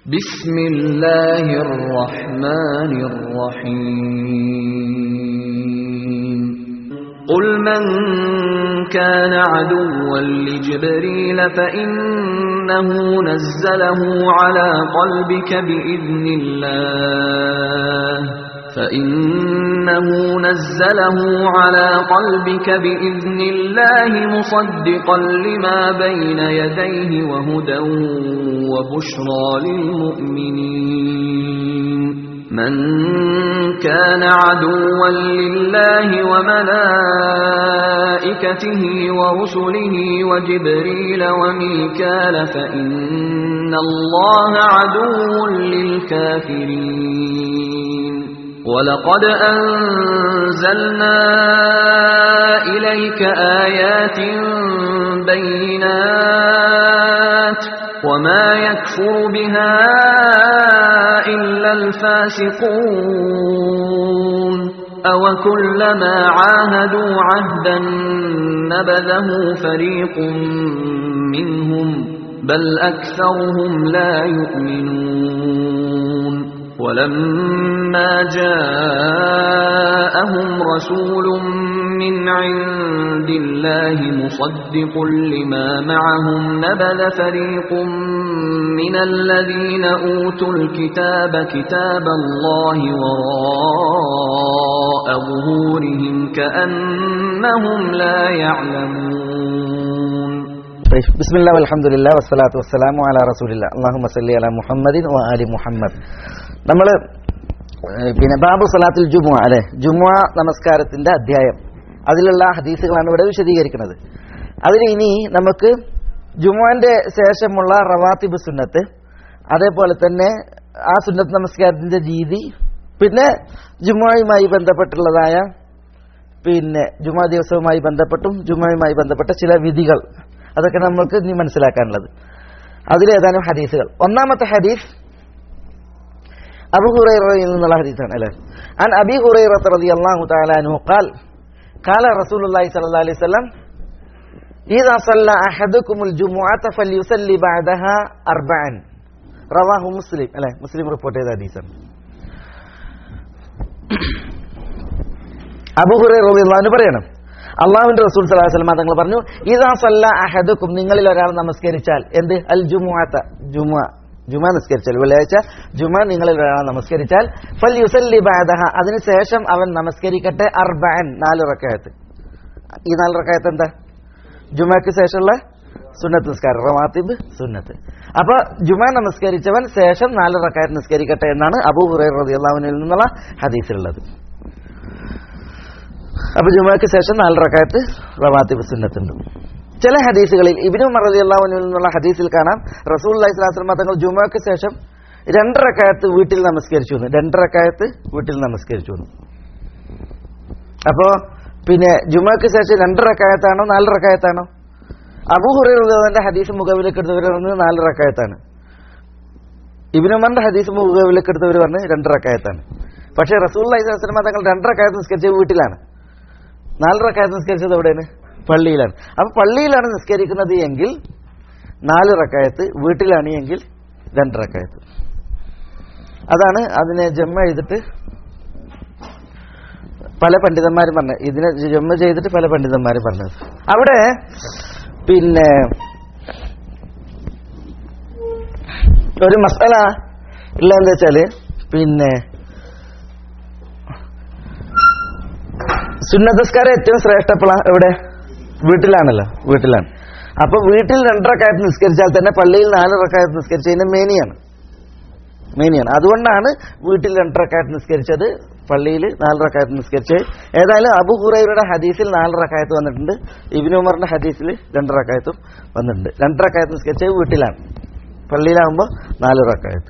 بسم الله الرحمن الرحيم قل من كان عدوا لجبريل فإنه نزله على قلبك بإذن الله فإنه نزله على قلبك بإذن الله مصدقا لما بين يديه وهدى وبشرى للمؤمنين من كان عدوا لله وملائكته ورسله وجبريل وميكال فإن الله عدو للكافرين ولقد أنزلنا إليك آيات بينات وما يكفر بها إلا الفاسقون أو كلما عاهدوا عهدا نبذه فريق منهم بل أكثرهم لا يؤمنون ولما جاءهم رسول من عند الله مصدق لما معهم نبذ فريق من الذين أوتوا الكتاب كتاب الله وراء ظهورهم كأنهم لا يعلمون بسم الله والحمد لله والصلاة والسلام على رسول الله اللهم صل على محمد وآل محمد നമ്മൾ പിന്നെ ബാബു സലാത്തിൽ ജുമുഅ അല്ലെ ജുമുഅ നമസ്കാരത്തിന്റെ അധ്യായം അതിലുള്ള ഹദീസുകളാണ് ഇവിടെ വിശദീകരിക്കുന്നത് അതിൽ ഇനി നമുക്ക് ജുമുഅന്റെ ശേഷമുള്ള റവാത്തിബ് സുന്നത്ത് അതേപോലെ തന്നെ ആ സുന്നത്ത് നമസ്കാരത്തിന്റെ രീതി പിന്നെ ജുമുഅയുമായി ബന്ധപ്പെട്ടുള്ളതായ പിന്നെ ജുമാ ദിവസവുമായി ബന്ധപ്പെട്ടും ജുമയുമായി ബന്ധപ്പെട്ട ചില വിധികൾ അതൊക്കെ നമ്മൾക്ക് ഇനി മനസ്സിലാക്കാനുള്ളത് അതിലേതാനും ഹദീസുകൾ ഒന്നാമത്തെ ഹദീസ് അബു ഹുറൈറയിൽ നിന്നുള്ള ഹദീസാണ് അല്ലേ അൻ അബി ഹുറൈറത്ത് റളിയല്ലാഹു തആല അൻഹു ഖാൽ ഖാല റസൂലുള്ളാഹി സ്വല്ലല്ലാഹു അലൈഹി വസല്ലം إذا صلى أحدكم الجمعة فليصلي بعدها أربعا رواه مسلم അല്ലേ മുസ്ലിം റിപ്പോർട്ട് ചെയ്ത ഹദീസാണ് അബു ഹുറൈറ റളിയല്ലാഹു അൻഹു പറയണം അള്ളാഹുവിന്റെ റസൂൽ സല്ലല്ലാഹു അലൈഹി വസല്ലം തങ്ങൾ പറഞ്ഞു ഇദാ സല്ല അഹദുക്കും നിങ്ങളിൽ ഒരാൾ നമസ്കരിച്ചാൽ എന്ത് അൽ ജുമുഅത്ത ജുമുഅ ജുമാ നിസ്കരിച്ചാൽ വെള്ളിയാഴ്ച ജുമാ നിങ്ങളിൽ ഒരാൾ നമസ്കരിച്ചാൽ ഫൽ യുസല്ലി ബഅദഹ അതിനുശേഷം അവൻ നമസ്കരിക്കട്ടെ അർബഅൻ നാല് റക്കഅത്ത് ഈ നാല് റക്കഅത്ത് എന്താ ജുമാക്ക് ശേഷമുള്ള സുന്നത്ത് നിസ്കാരം റവാത്തിബ് സുന്നത്ത് അപ്പൊ ജുമാ നമസ്കരിച്ചവൻ ശേഷം നാല് റക്കഅത്ത് നിസ്കരിക്കട്ടെ എന്നാണ് അബൂ ഹുറൈറ റളിയല്ലാഹുവിൽ നിന്നുള്ള ഹദീസിലുള്ളത് അപ്പൊ ജുമാക്ക് ശേഷം നാല് റക്കായത്ത് റവാത്തിബ് സുന്നത്തുണ്ട് ചില ഹദീസുകളിൽ ഇബിനു മറലിയല്ലാവിനിൽ നിന്നുള്ള ഹദീസിൽ കാണാം റസൂൽ അലൈഹിസ്ലാസ്ലമ തങ്ങൾ ജുമാക്ക് ശേഷം രണ്ടരക്കായത്ത് വീട്ടിൽ നമസ്കരിച്ചു എന്ന് രണ്ടരക്കായത്ത് വീട്ടിൽ നമസ്കരിച്ചു എന്ന് അപ്പോ പിന്നെ ജുമാക്ക് ശേഷം രണ്ടരക്കായത്താണോ നാല് റക്കായത്താണോ അബൂഹുറയുടെ ഹദീസ് മുഖവിലേക്ക് എടുത്തവർ പറഞ്ഞത് നാല് റക്കായത്താണ് ഇബിനുമറിന്റെ ഹദീസ് മുഖവിലേക്ക് എടുത്തവർ പറഞ്ഞ് രണ്ടരക്കായത്താണ് പക്ഷേ റസൂൽ അലൈഹിസ്ലാസ്ലമ തങ്ങൾ രണ്ടരക്കായത്ത് നിസ്കരിച്ചത് വീട്ടിലാണ് നാല് റക്കായത്ത് നിസ്കരിച്ചത് എവിടെയാണ് പള്ളിയിലാണ് അപ്പൊ പള്ളിയിലാണ് നിസ്കരിക്കുന്നത് എങ്കിൽ നാല് റക്കായത്ത് വീട്ടിലാണ് എങ്കിൽ രണ്ട് റക്കായത്ത് അതാണ് അതിനെ ജമ്മ ചെയ്തിട്ട് പല പണ്ഡിതന്മാരും പറഞ്ഞത് ഇതിനെ ജമ്മ ചെയ്തിട്ട് പല പണ്ഡിതന്മാരും പറഞ്ഞത് അവിടെ പിന്നെ ഒരു മസാല ഉള്ള എന്താ വെച്ചാല് പിന്നെ സുന്നതസ്കാരം ഏറ്റവും ശ്രേഷ്ഠപ്പള എവിടെ വീട്ടിലാണല്ലോ വീട്ടിലാണ് അപ്പൊ വീട്ടിൽ രണ്ടരക്കായത്ത് നിസ്കരിച്ചാൽ തന്നെ പള്ളിയിൽ നാല് റക്കായത്ത് നിസ്കരിച്ചതിന് മേനിയാണ് മേനിയാണ് അതുകൊണ്ടാണ് വീട്ടിൽ രണ്ടരക്കായത്ത് നിസ്കരിച്ചത് പള്ളിയിൽ നാല് റക്കായത്ത് നിസ്കരിച്ചത് ഏതായാലും അബു ഹുറൈറയുടെ ഹദീസിൽ നാല് റക്കായത്ത് വന്നിട്ടുണ്ട് ഇബിൻ ഉമറിന്റെ ഹദീസിൽ രണ്ടരക്കായത്തും വന്നിട്ടുണ്ട് രണ്ടരക്കായത്ത് നിസ്കരിച്ചത് വീട്ടിലാണ് പള്ളിയിലാകുമ്പോൾ നാല് റക്കായത്ത്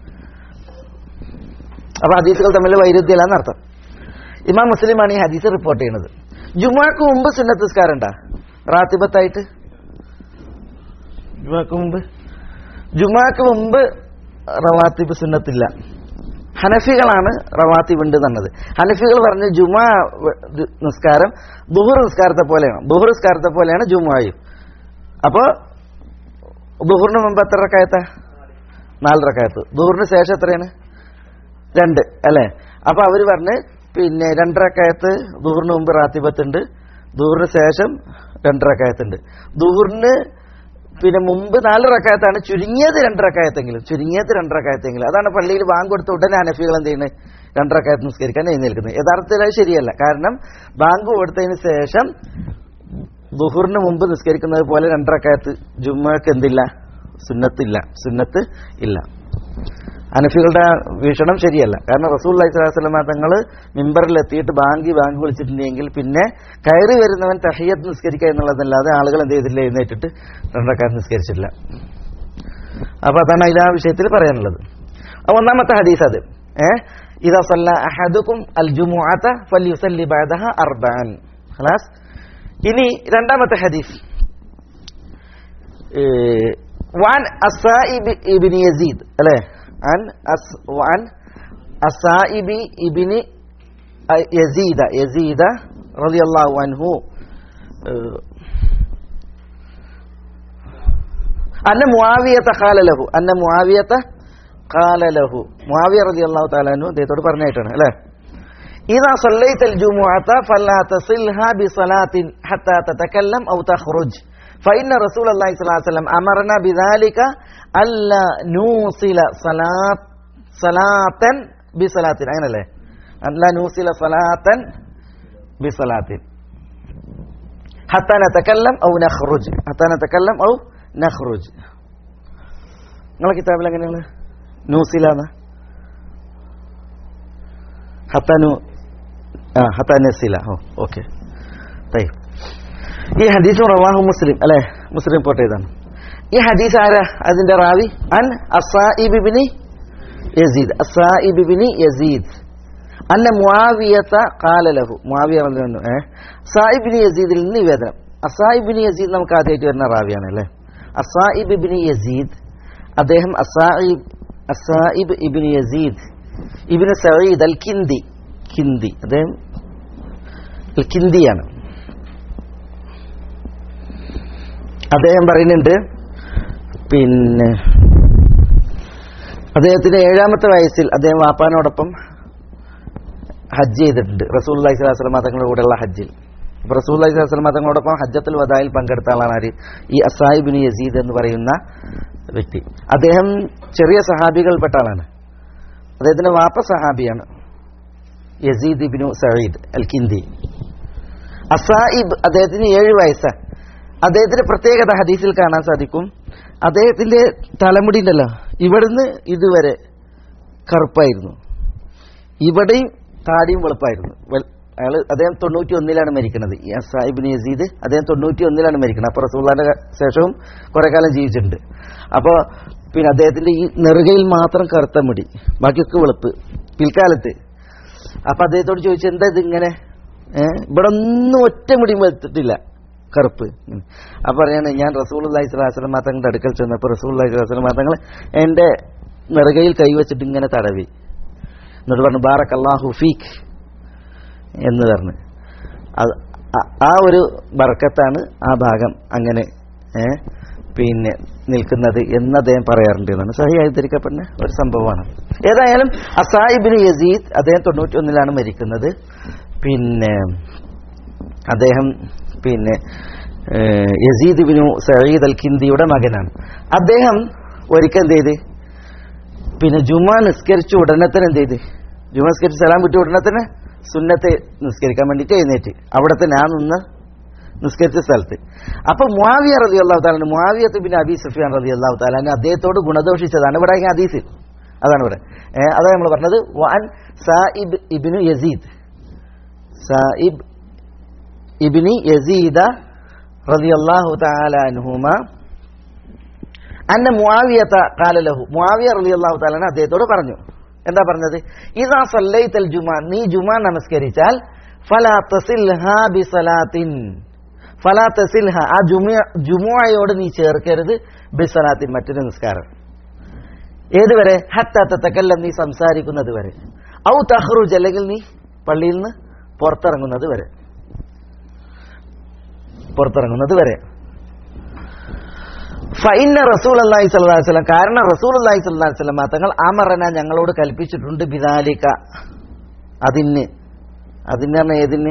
അപ്പൊ ഹദീസുകൾ തമ്മിൽ വൈരുദ്ധ്യമില്ലാന്ന് അർത്ഥം ഇമാം മുസ്ലിമാണ് ഈ ഹദീസ് റിപ്പോർട്ട് ചെയ്യുന്നത് ജുമാക്ക് മുമ്പ് സുന്നത്ത് നിസ്കാരം ഉണ്ടാ റാത്തിബത്തായിട്ട് ജുമാക്ക് മുമ്പ് ജുമാക്ക് മുമ്പ് റവാത്തിബ് സുന്നത്തില്ല ഹനഫികളാണ് റവാത്തിബ് ഉണ്ട് എന്നത് ഹനഫികൾ പറഞ്ഞ ജുമാ നിസ്കാരം ദുഹർ നിസ്കാരത്തെ പോലെയാണ് ദുഹർ നിസ്കാരത്തെ പോലെയാണ് ജുമായും അപ്പോൾ ദുഹറിന് മുമ്പ് എത്ര റക്കായത്ത നാല് റക്കായത്ത് ദൂറിന് ശേഷം എത്രയാണ് രണ്ട് അല്ലേ അപ്പൊ അവര് പറഞ്ഞ് പിന്നെ രണ്ടരക്കായത്ത് ദൂറിന് മുമ്പ് റാത്തിബത്തുണ്ട് ദൂറിന് ശേഷം രണ്ടരക്കായത്തുണ്ട് ദൂറിന് പിന്നെ മുമ്പ് നാല് റക്കായത്താണ് ചുരുങ്ങിയത് രണ്ടരക്കായത്തെങ്കിലും ചുരുങ്ങിയത് രണ്ടരക്കായത്തെങ്കിലും അതാണ് പള്ളിയിൽ ബാങ്ക് കൊടുത്ത ഉടനെ അനഫികൾ എന്ത് ചെയ്യുന്നത് രണ്ടരക്കായത്ത് നിസ്കരിക്കാൻ എഴുന്നേൽക്കുന്നത് യഥാർത്ഥത്തിൽ അത് ശരിയല്ല കാരണം ബാങ്ക് കൊടുത്തതിന് ശേഷം ദുഹുറിന് മുമ്പ് നിസ്കരിക്കുന്നത് പോലെ രണ്ടരക്കായത്ത് ജുമ്മക്ക് എന്തില്ല സുന്നത്തില്ല സുന്നത്ത് ഇല്ല അനഫികളുടെ വീക്ഷണം ശരിയല്ല കാരണം റസൂൽ അലൈഹിസ്ലാം തങ്ങൾ മിമ്പറിൽ എത്തിയിട്ട് ബാങ്കി ബാങ്ക് വിളിച്ചിട്ടുണ്ടെങ്കിൽ പിന്നെ കയറി വരുന്നവൻ തഹയ്യത്ത് നിസ്കരിക്കുക എന്നുള്ളതല്ലാതെ ആളുകൾ എന്ത് ചെയ്തില്ല എഴുന്നേറ്റിട്ട് രണ്ടരക്കാർ നിസ്കരിച്ചിട്ടില്ല അപ്പൊ അതാണ് അതിൽ ആ വിഷയത്തിൽ പറയാനുള്ളത് അപ്പൊ ഒന്നാമത്തെ ഹദീസ് അത് ഏഹ് ഇതാ സല്ല അഹദുക്കും അൽ ജുമുഅത ഫല്യുസല്ലി ബഅദഹ അർബഅൻ ഖലാസ് ഇനി രണ്ടാമത്തെ ഹദീസ് ഏഹ് وعن السائب ابن يزيد അല്ലേ عن أس وعن السائب ابن يزيد يزيد رضي الله عنه آه، أن معاوية قال له أن معاوية قال له معاوية رضي الله تعالى عنه ദൈവത്തോട് പറഞ്ഞിട്ടാണ് അല്ലേ إذا صليت الجمعة فلا تصلها بصلاة حتى تتكلم أو تخرج فإن رسول الله صلى الله عليه وسلم أمرنا بذلك ألا نوصل صلاة صلاة بصلاة أين له ألا نوصل صلاة بصلاة حتى نتكلم أو نخرج حتى نتكلم أو نخرج നിങ്ങളെ കിതാബിൽ എങ്ങനെയാണ് നൂസിലാന്ന് ഹത്താനു ആ ഹത്താനസില ഓ ഓക്കെ തൈ ഈ ഹദീസ് റവാഹു മുസ്ലിം അല്ലെ മുസ്ലിം റിപ്പോർട്ട് ചെയ്താണ് ഈ ഹദീസ് ആരാ അതിന്റെ റാവി അൻ അസായിബിബിനി യസീദ് അസായിബിബിനി യസീദ് അന്ന മുആവിയത ഖാല ലഹു മുആവിയ പറഞ്ഞു ഏ സായിബിനി യസീദിൽ നിന്ന് നിവേദനം അസായിബിനി യസീദ് നമുക്ക് ആദ്യമായിട്ട് വരുന്ന റാവിയാണ് അല്ലേ അസായിബ് ഇബ്നി യസീദ് അദ്ദേഹം അസായിബ് അസായിബ് ഇബ്നി യസീദ് ഇബ്നു സഈദ് അൽ കിന്ദി കിന്ദി അദ്ദേഹം അൽ കിന്ദിയാണ് അദ്ദേഹം പറയുന്നുണ്ട് പിന്നെ അദ്ദേഹത്തിന്റെ ഏഴാമത്തെ വയസ്സിൽ അദ്ദേഹം വാപ്പാനോടൊപ്പം ഹജ്ജ് ചെയ്തിട്ടുണ്ട് റസൂൽ അലൈഹി സ്വലാസ്ലം തങ്ങളുടെ കൂടെയുള്ള ഹജ്ജിൽ അപ്പൊ റസൂൽ അലൈഹി സ്വലാസ്ലം തങ്ങളോടൊപ്പം ഹജ്ജത്തുൽ വദായിൽ പങ്കെടുത്ത ആളാണ് ആര് ഈ അസായിബിന് യസീദ് എന്ന് പറയുന്ന വ്യക്തി അദ്ദേഹം ചെറിയ സഹാബികൾപ്പെട്ട ആളാണ് അദ്ദേഹത്തിന്റെ വാപ്പ സഹാബിയാണ് യസീദ് ഇബിനു സയ്യിദ് അൽ കിന്ദി അസായിബ് അദ്ദേഹത്തിന് ഏഴ് വയസ്സാണ് അദ്ദേഹത്തിന്റെ പ്രത്യേകത ഹദീസിൽ കാണാൻ സാധിക്കും അദ്ദേഹത്തിന്റെ തലമുടി ഉണ്ടല്ലോ ഇവിടുന്ന് ഇതുവരെ കറുപ്പായിരുന്നു ഇവിടെയും താടിയും വെളുപ്പായിരുന്നു വെൾ- അയാള് അദ്ദേഹം തൊണ്ണൂറ്റി ഒന്നിലാണ് മരിക്കുന്നത് ഈ സാഹിബിൻ യസീദ് അദ്ദേഹം തൊണ്ണൂറ്റി ഒന്നിലാണ് മരിക്കുന്നത് അപ്പൊ റസൂള്ളാന്റെ ശേഷവും കുറെ കാലം ജീവിച്ചിട്ടുണ്ട് അപ്പൊ പിന്നെ അദ്ദേഹത്തിന്റെ ഈ നെറുകയിൽ മാത്രം കറുത്ത മുടി ബാക്കിയൊക്കെ വെളുപ്പ് പിൽക്കാലത്ത് അപ്പൊ അദ്ദേഹത്തോട് ചോദിച്ചു എന്താ ഇതിങ്ങനെ ഏഹ് ഇവിടെ ഒന്നും ഒറ്റ മുടിയും വെളുത്തിട്ടില്ല കറുപ്പ് ഉം. അപ്പൊ പറയാണ് ഞാൻ റസൂൽ അള്ളഹി സ്വലാസ്ലം തങ്ങളുടെ അടുക്കൽ ചെന്നപ്പോൾ റസൂൽ അള്ളഹി സ്വലാസ്ലം തങ്ങൾ എന്റെ നെറുകയിൽ കൈവച്ചിട്ട് ഇങ്ങനെ തടവി എന്നിട്ട് പറഞ്ഞു ബാറക് അള്ളാഹു ഫീഖ് എന്ന് പറഞ്ഞു അത് ആ- ആ ഒരു ബർക്കത്താണ് ആ ഭാഗം അങ്ങനെ ഏ, പിന്നെ നിൽക്കുന്നത് എന്ന് അദ്ദേഹം പറയാറുണ്ട് എന്നാണ് സഹിയായി ധരിക്കപ്പെടുന്ന ഒരു സംഭവമാണ് ഏതായാലും അസായിബിന് യസീദ് അദ്ദേഹം തൊണ്ണൂറ്റി ഒന്നിലാണ് മരിക്കുന്നത് പിന്നെ അദ്ദേഹം പിന്നെ ഏ, യസീദ് ബിനു സയ്യിദ് അൽ കിന്ദിയുടെ മകനാണ് അദ്ദേഹം ഒരിക്കൽ എന്ത് ചെയ്ത് പിന്നെ ജുമ നിസ്കരിച്ച ഉടനെ തന്നെ എന്ത് ചെയ്ത് ജുമ നിസ്കരിച്ച് സലാം വിട്ട ഉടനെ തന്നെ സുന്നത്തെ നിസ്കരിക്കാൻ വേണ്ടിയിട്ട് എഴുന്നേറ്റ് അവിടെ തന്നെ ആ നിന്ന് നിസ്കരിച്ച സ്ഥലത്ത് അപ്പൊ മുാവിയ റതി അള്ളാഹു താലാൻ മുാവിയത്ത് പിന്നെ അബി സുഫിയാൻ റതി അള്ളാഹു താലാൻ അദ്ദേഹത്തോട് ഗുണദോഷിച്ചതാണ് ഇവിടെ ഈ ഹദീസിൽ അതാണ് ഇവിടെ ഏഹ് അതാണ് നമ്മൾ പറഞ്ഞത് വാൻ സായിബ് ഇബിനു യസീദ് സായിബ് ഇബിനി യസീദ റതി അള്ളാഹു താലാൻഹുമ അന്ന മുആവിയത ഖാല ലഹു മുആവിയ റളിയല്ലാഹു തആല അദ്ദേഹത്തോട് പറഞ്ഞു എന്താ പറഞ്ഞത് ഇദാ സല്ലൈതൽ ജുമാ നീ ജുമാ നമസ്കരിച്ചാൽ ഫലാ തസിൽഹാ ബിസലാത്തിൻ ഫലാ തസിൽഹ ആ ജുമുഅ ജുമുഅയോട് നീ ചേർക്കരുത് ബിസലാത്തിൻ മറ്റൊരു നിസ്കാരം ഏതുവരെ ഹത്ത തത്തക്കല്ലം നീ സംസാരിക്കുന്നത് വരെ ഔ തഹ്റുജ് അല്ലെങ്കിൽ നീ പള്ളിയിൽ നിന്ന് പുറത്തിറങ്ങുന്നത് വരെ പുറത്തിറങ്ങുന്നത് വരെ ഫൈന റസൂൽ അള്ളാഹി സ്വല്ലല്ലാഹി അലൈഹി വസല്ലം കാരണം റസൂൽ അള്ളാഹി സ്വല്ലല്ലാഹി അലൈഹി വസല്ലം തങ്ങൾ അമറന ഞങ്ങളോട് കൽപ്പിച്ചിട്ടുണ്ട് ബിദാലിക അതിന് അതിന് പറഞ്ഞ ഏതിന്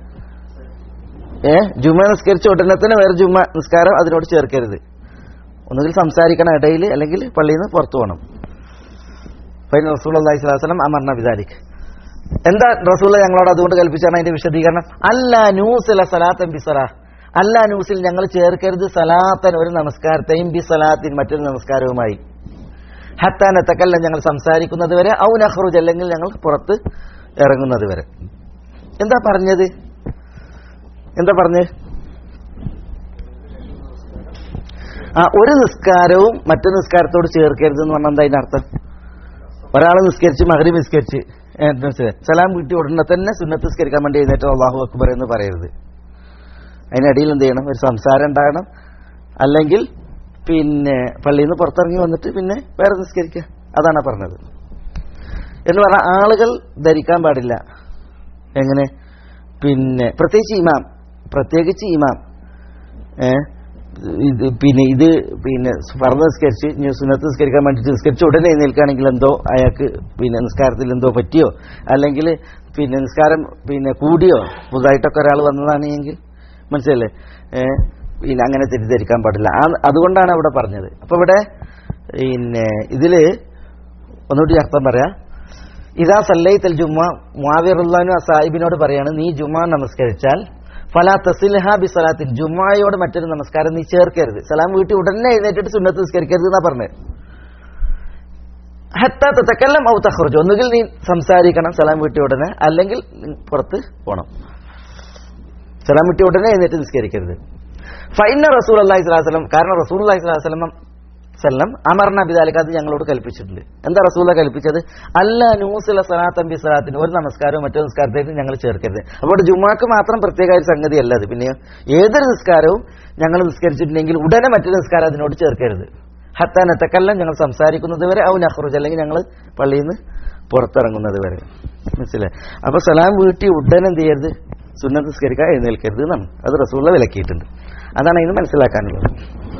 ഏ ജുമ നിസ്കരിച്ച ഉടനെ തന്നെ വേറെ ജുമ നിസ്കാരം അതിനോട് ചേർക്കരുത് ഒന്നുകിൽ സംസാരിക്കണം ഇടയിൽ അല്ലെങ്കിൽ പള്ളിയിൽ നിന്ന് പുറത്തു പോകണം ഫൈന റസൂൽ അള്ളാഹി സ്വല്ലല്ലാഹി അലൈഹി വസല്ലം അമർന ബിദാലിക് എന്താ റസൂൽ ഞങ്ങളോട് അതുകൊണ്ട് കൽപ്പിച്ചാണ് അതിന്റെ വിശദീകരണം അല്ല ന്യൂസില സലാത്തൻ ബിസറ അല്ല ന്യൂസിൽ ഞങ്ങൾ ചേർക്കരുത് സലാത്തൻ ഒരു നമസ്കാരത്തെയും ബി സലാത്തിൻ മറ്റൊരു നമസ്കാരവുമായി ഹത്താനത്തക്കല്ല ഞങ്ങൾ സംസാരിക്കുന്നത് വരെ ഔ നഹ്റുജ് അല്ലെങ്കിൽ ഞങ്ങൾ പുറത്ത് ഇറങ്ങുന്നത് വരെ എന്താ പറഞ്ഞത് എന്താ പറഞ്ഞത് ആ ഒരു നിസ്കാരവും മറ്റൊരു നിസ്കാരത്തോട് ചേർക്കരുത് എന്ന് പറഞ്ഞാൽ എന്താ അതിന്റെ അർത്ഥം ഒരാൾ നിസ്കരിച്ച് മകരി നിസ്കരിച്ച് ഏ, മനസ്സിലായോ? സലാം കിട്ടി ഉടനെ തന്നെ സുന്നത്ത് നിസ്കരിക്കാൻ വേണ്ടി എഴുന്നേറ്റ് അള്ളാഹു അക്ബർ എന്ന് പറയരുത് അതിനിടയിൽ എന്ത് ചെയ്യണം ഒരു സംസാരം ഉണ്ടാകണം അല്ലെങ്കിൽ പിന്നെ പള്ളിയിൽ നിന്ന് പുറത്തിറങ്ങി വന്നിട്ട് പിന്നെ വേറെ നിസ്കരിക്കുക അതാണ് പറഞ്ഞത് എന്ന് പറഞ്ഞാൽ ആളുകൾ ധരിക്കാൻ പാടില്ല എങ്ങനെ പിന്നെ പ്രത്യേകിച്ച് ഇമാം പ്രത്യേകിച്ച് ഇമാം ഏ ഇത് പിന്നെ ഇത് പിന്നെ ഫർദ് നിസ്കരിച്ച് ഇനി സുന്നത്ത് നിസ്കരിക്കാൻ വേണ്ടിയിട്ട് നിസ്കരിച്ച് ഉടനെ നിൽക്കുകയാണെങ്കിൽ എന്തോ അയാൾക്ക് പിന്നെ നിസ്കാരത്തിൽ എന്തോ പറ്റിയോ അല്ലെങ്കിൽ പിന്നെ നിസ്കാരം പിന്നെ കൂടിയോ പുതുതായിട്ടൊക്കെ ഒരാൾ വന്നതാണെങ്കിൽ മനസ്സിലല്ലേ ഏ പിന്നെ അങ്ങനെ തെറ്റിദ്ധരിക്കാൻ പാടില്ല ആ അതുകൊണ്ടാണ് അവിടെ പറഞ്ഞത് അപ്പൊ ഇവിടെ പിന്നെ ഇതില് ഒന്നുകൂടി അർത്ഥം പറയാം ഇതാ സല്ലൈത്തൽ ജുമ്മ മുആവിറുല്ലാനു സാഹിബിനോട് പറയാണ് നീ ജുമ്മ നമസ്കരിച്ചാൽ ഫലാ തസിൽഹ ബി സലാത്തിൻ ജുമ്മയോട് മറ്റൊരു നമസ്കാരം നീ ചേർക്കരുത് സലാം വീട്ടിൽ ഉടനെ എഴുന്നേറ്റിട്ട് സുന്നത്ത് നിസ്കരിക്കരുത് എന്നാ പറഞ്ഞത് ഹത്ത തക്കല്ലം ഔ തഖ്റുജ് ഒന്നുകിൽ നീ സംസാരിക്കണം സലാം വീട്ടിൽ ഉടനെ അല്ലെങ്കിൽ നീ പുറത്ത് പോണം സലാം വീട്ടിൽ ഉടനെ എഴുന്നേറ്റ് നിസ്കരിക്കരുത് ഫൈന റസൂൽ അള്ളാഹി സ്വലാഹു വസ്ലം കാരണം റസൂൽ അള്ളാഹി സ്വലാഹു വസ്ലം സല്ലം അമർന ബിദാലിക്ക് അത് ഞങ്ങളോട് കൽപ്പിച്ചിട്ടുണ്ട് എന്താ റസൂല കൽപ്പിച്ചത് അല്ല നൂസില സലാത്തൻ ബി സലാത്തിന് ഒരു നമസ്കാരവും മറ്റൊരു നിസ്കാരത്തേക്ക് ഞങ്ങൾ ചേർക്കരുത് അപ്പോൾ ജുമാക്ക് മാത്രം പ്രത്യേക ഒരു സംഗതിയല്ല അത് പിന്നെ ഏതൊരു നിസ്കാരവും ഞങ്ങൾ നിസ്കരിച്ചിട്ടുണ്ടെങ്കിൽ ഉടനെ മറ്റൊരു നിസ്കാരം അതിനോട് ചേർക്കരുത് ഹത്താനത്തക്കെല്ലാം ഞങ്ങൾ സംസാരിക്കുന്നത് വരെ ഔ നഹ്റുജ് അല്ലെങ്കിൽ ഞങ്ങൾ പള്ളിയിൽ നിന്ന് പുറത്തിറങ്ങുന്നത് വരെ മനസ്സിലായി അപ്പൊ സലാം വീട്ടിൽ ഉടനെ എന്ത് ചെയ്യരുത് സുന്നത്ത് നിസ്കരിക്കാൻ എഴുന്നേൽക്കരുത് എന്നാണ് അത് റസൂല വിലക്കിയിട്ടുണ്ട് അതാണ് അതിന് മനസ്സിലാക്കാനുള്ളത്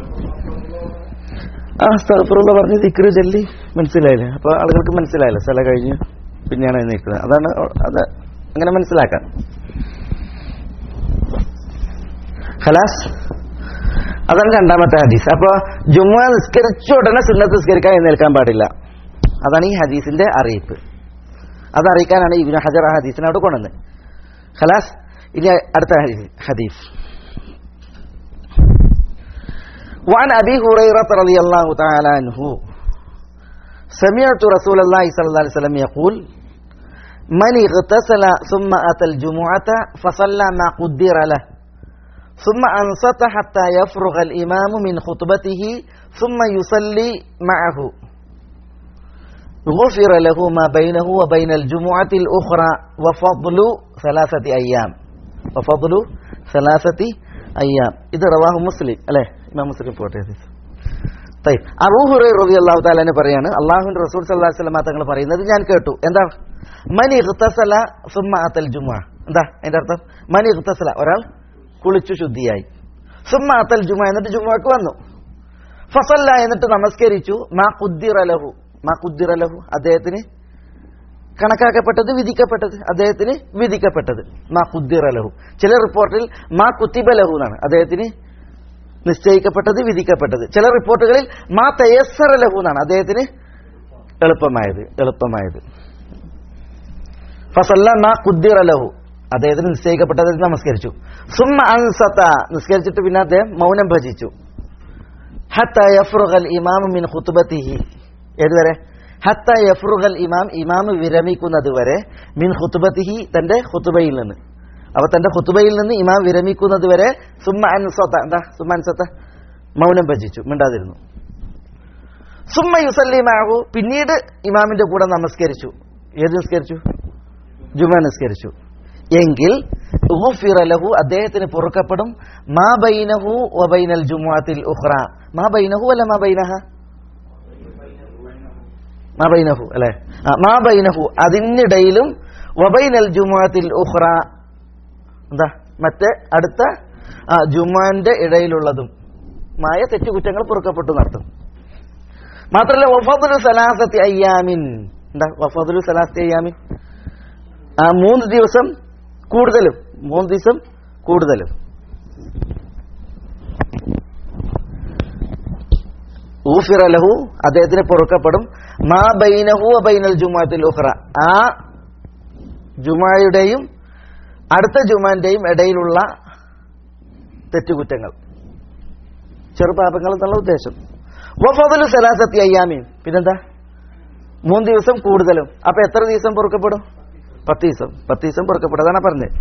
ആ സ്ഥലപ്പുറമുള്ള പറഞ്ഞ് ദിക്റ് ചൊല്ലി മനസ്സിലായില്ലേ അപ്പൊ ആളുകൾക്ക് മനസ്സിലായില്ലേ സ്ഥലം കഴിഞ്ഞ് പിന്നെയാണ് നിൽക്കുന്നത് അതാണ് അത് അങ്ങനെ മനസ്സിലാക്കാം ഹലാസ് അതാണ് രണ്ടാമത്തെ ഹദീസ് അപ്പൊ ജുമ്മ നിസ്കരിച്ച ഉടനെ സുന്നത്ത് നിസ്കരിക്കാൻ എഴുന്നേൽക്കാൻ പാടില്ല അതാണ് ഈ ഹദീസിന്റെ അറിയിപ്പ് അത് അറിയിക്കാനാണ് ഇബിന് ഹജർ ആ ഹദീസിനെ അവിടെ കൊണ്ടുവന്നത് ഹലാസ് ഇനി അടുത്ത ഹദീസ്- ഹദീസ് وعن أبي هريرة رضي الله تعالى عنه سمعت رسول الله صلى الله عليه وسلم يقول من اغتسل ثم أتى الجمعة فصلى ما قدر له ثم أنصت حتى يفرغ الإمام من خطبته ثم يصلي معه غفر له ما بينه وبين الجمعة الأخرى وفضل ثلاثة أيام وفضل ثلاثة أيام إذا رواه مسلم അല്ലേ ഇമാം മുസ്ലിം പോട്ടെ തൈ അബൂഹുറൈ റബി അള്ളാഹു താലാനെ പറയാണ് അള്ളാഹുവിന്റെ റസൂൽ സല്ലാഹു വസ്ലമ തങ്ങൾ പറയുന്നത് ഞാൻ കേട്ടു എന്താ മനി ഇഖ്തസല സുമ്മ അത്തൽ ജുമ എന്താ അതിന്റെ അർത്ഥം മനി ഇഖ്തസല ഒരാൾ കുളിച്ചു ശുദ്ധിയായി സുമ്മ അത്തൽ ജുമ എന്നിട്ട് ജുമക്ക് വന്നു ഫസല്ല എന്നിട്ട് നമസ്കരിച്ചു മാ കുദ്ദിറ ലഹു മാ കുദ്ദിറ ലഹു അദ്ദേഹത്തിന് കണക്കാക്കപ്പെട്ടത് വിധിക്കപ്പെട്ടത് അദ്ദേഹത്തിന് വിധിക്കപ്പെട്ടത് മാ കുദ്ദിറ ലഹു ചില റിപ്പോർട്ടിൽ മാ കുത്തിബ ലഹു എന്നാണ് അദ്ദേഹത്തിന് നിശ്ചയിക്കപ്പെട്ടത് വിധിക്കപ്പെട്ടത് ചില റിപ്പോർട്ടുകളിൽ മാ തയസ്സറ ലഹു എന്നാണ് അദ്ദേഹത്തിന് എളുപ്പമായത് എളുപ്പമായത് ഫസല്ല മാ കുദ്ദിറ ലഹു അദ്ദേഹത്തിന് നിശ്ചയിക്കപ്പെട്ടത് നമസ്കരിച്ചു സുമ്മ അൻസത്ത നിസ്കരിച്ചിട്ട് പിന്നെ അദ്ദേഹം മൗനം ഭജിച്ചു ഹത്ത യഫ്റുഖൽ ഇമാം മിൻ ഖുത്ബത്തിഹി ഏതുവരെ ഹത്ത യഫ്റുഖൽ ഇമാം ഇമാം വിരമിക്കുന്നത് വരെ മിൻ ഖുത്ബത്തിഹി തന്റെ ഖുത്ബയിൽ നിന്ന് അപ്പൊ തന്റെ ഖുത്ബയിൽ നിന്ന് ഇമാം വിരമിക്കുന്നത് വരെ സുമ്മ അൻസത്ത എന്താ സുമ്മ അൻസത്ത മൗനം ഭജിച്ചു മിണ്ടാതിരുന്നു സുമ്മ യുസല്ലി മാഹു പിന്നീട് ഇമാമിന്റെ കൂടെ നമസ്കരിച്ചു ഏത് നിസ്കരിച്ചു ജുമ നിസ്കരിച്ചു എങ്കിൽ ഉഗ്ഫിറ ലഹു അദ്ദേഹത്തിന് പൊറുക്കപ്പെടും മാ ബൈനഹു വബൈനൽ ജുമുഅത്തിൽ ഉഖ്റ മാ ബൈനഹു അല്ല മാ ബൈനഹ മാ ബൈനഹു അല്ലെ ആ, മാ ബൈനഹു അതിനിടയിലും വബൈനൽ ജുമുഅത്തിൽ ഉഖ്റ എന്താ മറ്റേ അടുത്ത ആ ജുമാന്റെ ഇടയിലുള്ളതും മായ തെറ്റുകുറ്റങ്ങൾ പൊറുക്കപ്പെട്ടു നടത്തും മാത്രമല്ല വഫദുലു സലാസത്തി അയ്യാമിൻ എന്താ വഫദുലു സലാസത്തി അയ്യാമിൻ ആ മൂന്ന് ദിവസം കൂടുതലും മൂന്ന് ദിവസം കൂടുതലും ഊഫിറ ലഹു അദ്ദേഹത്തിന് പൊറുക്കപ്പെടും മാ ബൈനഹു ബൈനൽ ജുമാത്തിൽ ഉഖ്റ ആ ജുമായുടെയും അടുത്ത ജുമാന്റെയും ഇടയിലുള്ള തെറ്റുകുറ്റങ്ങൾ ചെറുപാപങ്ങൾ എന്നുള്ള ഉദ്ദേശം വഫദുലു സലാസത്തി അയ്യാമീൻ പിന്നെന്താ മൂന്ന് ദിവസം കൂടുതലും അപ്പൊ എത്ര ദിവസം പൊറുക്കപ്പെടും പത്ത് ദിവസം പത്ത് ദിവസം പൊറുക്കപ്പെടും അതാണ് പറഞ്ഞത്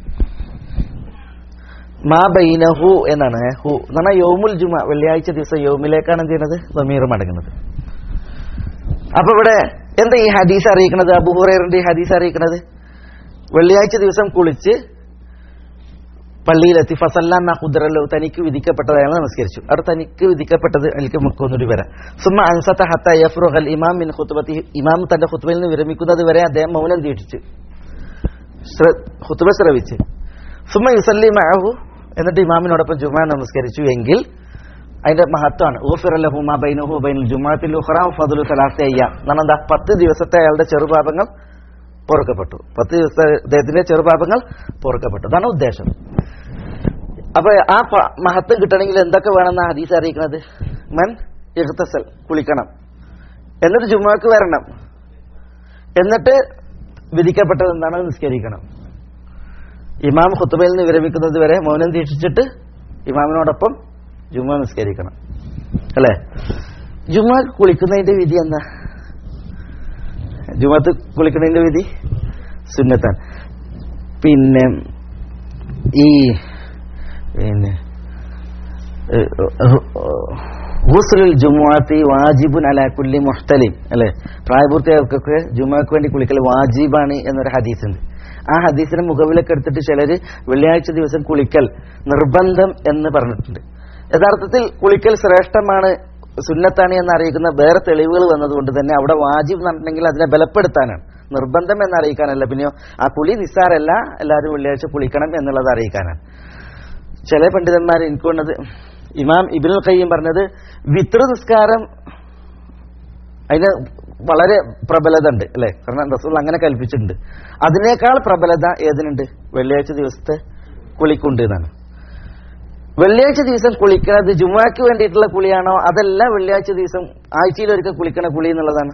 മാ ബൈനഹു എന്നാണ് ഏ, ഹു എന്ന് പറഞ്ഞാൽ യോമുൽ ജുമ വെള്ളിയാഴ്ച ദിവസം യോമിലേക്കാണ് എന്ത് ചെയ്യുന്നത് സമീർ മടങ്ങുന്നത് അപ്പൊ ഇവിടെ എന്താ ഈ ഹദീസ് അറിയിക്കുന്നത് അബുഹുറേറിന്റെ ഈ ഹദീസ് അറിയിക്കുന്നത് വെള്ളിയാഴ്ച ദിവസം കുളിച്ച് പള്ളിയിലെത്തി ഫസല്ലാന്ന കുതിരല്ലോ തനിക്ക് വിധിക്കപ്പെട്ടതാണ് നമസ്കരിച്ചു അവിടെ തനിക്ക് വിധിക്കപ്പെട്ടത് എനിക്ക് മുക്കൊന്നൂടി വരാം സുമ അൻസത്ത ഹത്ത യഫ്രുഹൽ ഇമാം മിൻ ഖുത്ബത്തി ഇമാം തന്റെ ഖുത്ബയിൽ നിന്ന് വിരമിക്കുന്നത് വരെ അദ്ദേഹം മൗനം ദീക്ഷിച്ചു ഖുത്ബ ശ്രവിച്ച് സുമ യുസല്ലി മഅഹു എന്നിട്ട് ഇമാമിനോടൊപ്പം ജുമാ നമസ്കരിച്ചു എങ്കിൽ അതിന്റെ മഹത്വമാണ് ഊഫിറലഹു മാ ബൈനഹു ബൈനുൽ ജുമാത്തിൽ ഉഖ്റ ഫദ്ലു സലാസി അയ്യാം എന്നാണ് എന്താ പത്ത് ദിവസത്തെ അയാളുടെ ചെറുപാപങ്ങൾ പൊറുക്കപ്പെട്ടു പത്ത് ദിവസത്തെ അദ്ദേഹത്തിന്റെ ചെറുപാപങ്ങൾ പൊറുക്കപ്പെട്ടു അതാണ് ഉദ്ദേശം അപ്പൊ ആ പ- മഹത്വം കിട്ടണമെങ്കിൽ എന്തൊക്കെ വേണമെന്ന് ഹദീസ് അറിയിക്കുന്നത് മൻ ഇഹ്തസൽ കുളിക്കണം എന്നിട്ട് ജുമാക്ക് വരണം എന്നിട്ട് വിധിക്കപ്പെട്ടത് എന്താണ് നിസ്കരിക്കണം ഇമാം ഖുത്തുബയിൽ നിന്ന് വിരമിക്കുന്നത് വരെ മൗനം ദീക്ഷിച്ചിട്ട് ഇമാമിനോടൊപ്പം ജുമ നിസ്കരിക്കണം അല്ലേ ജുമാക്ക് കുളിക്കുന്നതിന്റെ വിധി എന്താ ജുമാത്ത് കുളിക്കുന്നതിന്റെ വിധി സുന്നത്താണ് പിന്നെ ഈ പിന്നെ ഹുസ്ലുൽ ജുമുഅത്തി വാജിബുൻ അല കുല്ലി മുഹ്തലിം അല്ലെ പ്രായപൂർത്തിയായവർക്കൊക്കെ ജുമുഅക്ക് വേണ്ടി കുളിക്കൽ വാജിബാണ് എന്നൊരു ഹദീസ് ഉണ്ട് ആ ഹദീസിനെ മുഖവിലൊക്കെ എടുത്തിട്ട് ചിലര് വെള്ളിയാഴ്ച ദിവസം കുളിക്കൽ നിർബന്ധം എന്ന് പറഞ്ഞിട്ടുണ്ട് യഥാർത്ഥത്തിൽ കുളിക്കൽ ശ്രേഷ്ഠമാണ് സുന്നത്താണ് എന്ന് അറിയിക്കുന്ന വേറെ തെളിവുകൾ വന്നതുകൊണ്ട് തന്നെ അവിടെ വാജിബ് നടന്നിട്ടുണ്ടെങ്കിൽ അതിനെ ബലപ്പെടുത്താനാണ് നിർബന്ധം എന്ന് അറിയിക്കാനല്ല പിന്നെയോ ആ കുളി നിസ്സാരല്ല എല്ലാവരും വെള്ളിയാഴ്ച കുളിക്കണം എന്നുള്ളത് അറിയിക്കാനാണ് ചില പണ്ഡിതന്മാർ എനിക്ക് കൊണ്ടത് ഇമാം ഇബിനുൽ ഖയ്യം പറഞ്ഞത് വിത്ര നിസ്കാരം അതിന് വളരെ പ്രബലത ഉണ്ട് അല്ലെ കാരണം റസൂൽ അങ്ങനെ കൽപ്പിച്ചിട്ടുണ്ട് അതിനേക്കാൾ പ്രബലത ഏതിനുണ്ട് വെള്ളിയാഴ്ച ദിവസത്തെ കുളിക്കുണ്ട് എന്നാണ് വെള്ളിയാഴ്ച ദിവസം കുളിക്കുന്നത് ജുമാക്ക് വേണ്ടിയിട്ടുള്ള കുളിയാണോ അതല്ല വെള്ളിയാഴ്ച ദിവസം ആഴ്ചയിൽ ഒരിക്കൽ കുളിക്കണ കുളി എന്നുള്ളതാണ്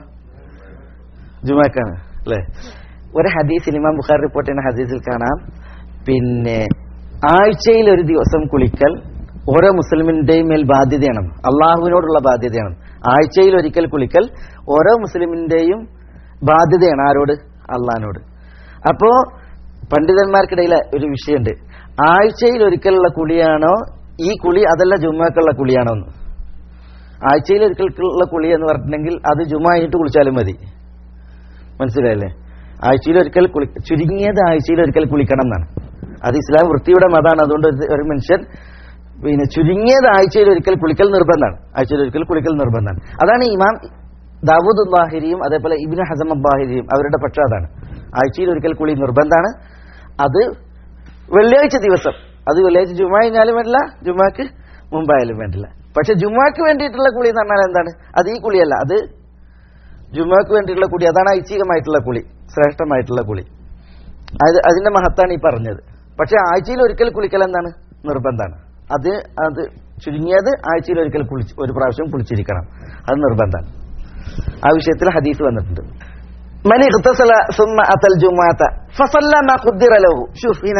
ജുമാക്കാണ് അല്ലെ ഒരു ഹദീസിൽ ഇമാം ബുഖാർ റിപ്പോർട്ട് ചെയ്യുന്ന ഹദീസിൽ കാണാം പിന്നെ ആഴ്ചയിൽ ഒരു ദിവസം കുളിക്കൽ ഓരോ മുസ്ലിമിന്റെയും മേൽ ബാധ്യതയാണ് അള്ളാഹുവിനോടുള്ള ബാധ്യതയാണ് ആഴ്ചയിൽ ഒരിക്കൽ കുളിക്കൽ ഓരോ മുസ്ലിമിന്റെയും ബാധ്യതയാണ് ആരോട് അള്ളഹാനോട് അപ്പോ പണ്ഡിതന്മാർക്കിടയിൽ ഒരു വിഷയമുണ്ട് ആഴ്ചയിൽ ഒരിക്കലുള്ള കുളിയാണോ ഈ കുളി അതല്ല ജുമാക്കുള്ള കുളിയാണോ എന്ന് ആഴ്ചയിൽ ഒരിക്കലുള്ള കുളി എന്ന് പറഞ്ഞിട്ടുണ്ടെങ്കിൽ അത് ജുമ കഴിഞ്ഞിട്ട് കുളിച്ചാലും മതി മനസ്സിലായല്ലേ ആഴ്ചയിൽ ഒരിക്കൽ കുളി ചുരുങ്ങിയത് ആഴ്ചയിൽ ഒരിക്കൽ കുളിക്കണം എന്നാണ് അത് ഇസ്ലാം വൃത്തിയുടെ മതമാണ് അതുകൊണ്ട് ഒരു- ഒരു മനുഷ്യൻ പിന്നെ ചുരുങ്ങിയത് ആഴ്ചയിൽ ഒരിക്കൽ കുളിക്കൽ നിർബന്ധമാണ് ആഴ്ചയിൽ ഒരിക്കൽ കുളിക്കൽ നിർബന്ധമാണ് അതാണ് ഇമാം ദാവൂദ് ബാഹിരിയും അതേപോലെ ഇബിന് ഹസം ബാഹിരിയും അവരുടെ പക്ഷം അതാണ് ആഴ്ചയിൽ ഒരിക്കൽ കുളി നിർബന്ധമാണ് അത് വെള്ളിയാഴ്ച ദിവസം അത് വെള്ളിയാഴ്ച ജുമ കഴിഞ്ഞാലും വേണ്ടില്ല ജുമാക്ക് മുമ്പായാലും വേണ്ടില്ല പക്ഷെ ജുമാക്ക് വേണ്ടിയിട്ടുള്ള കുളി എന്ന് പറഞ്ഞാൽ എന്താണ് അത് ഈ കുളിയല്ല അത് ജുമാക്ക് വേണ്ടിയിട്ടുള്ള കുളി അതാണ് ഐച്ഛികമായിട്ടുള്ള കുളി ശ്രേഷ്ഠമായിട്ടുള്ള കുളി അത് അതിന്റെ മഹത്താണ് ഈ പറഞ്ഞത് പക്ഷെ ആഴ്ചയിൽ ഒരിക്കൽ കുളിക്കൽ എന്താണ് നിർബന്ധമാണ് അത് അത് ചുരുങ്ങിയത് ആഴ്ചയിൽ ഒരിക്കൽ കുളിച്ച് ഒരു പ്രാവശ്യം കുളിച്ചിരിക്കണം അത് നിർബന്ധമാണ് ആ വിഷയത്തിൽ ഹദീസ് വന്നിട്ടുണ്ട് മനി ഇഖ്തസല സുമ്മ അതൽ ജുമാഅത്ത ഫസല്ല മാ ഖുദ്ദിറ ലഹു ശുഫ് ഹീന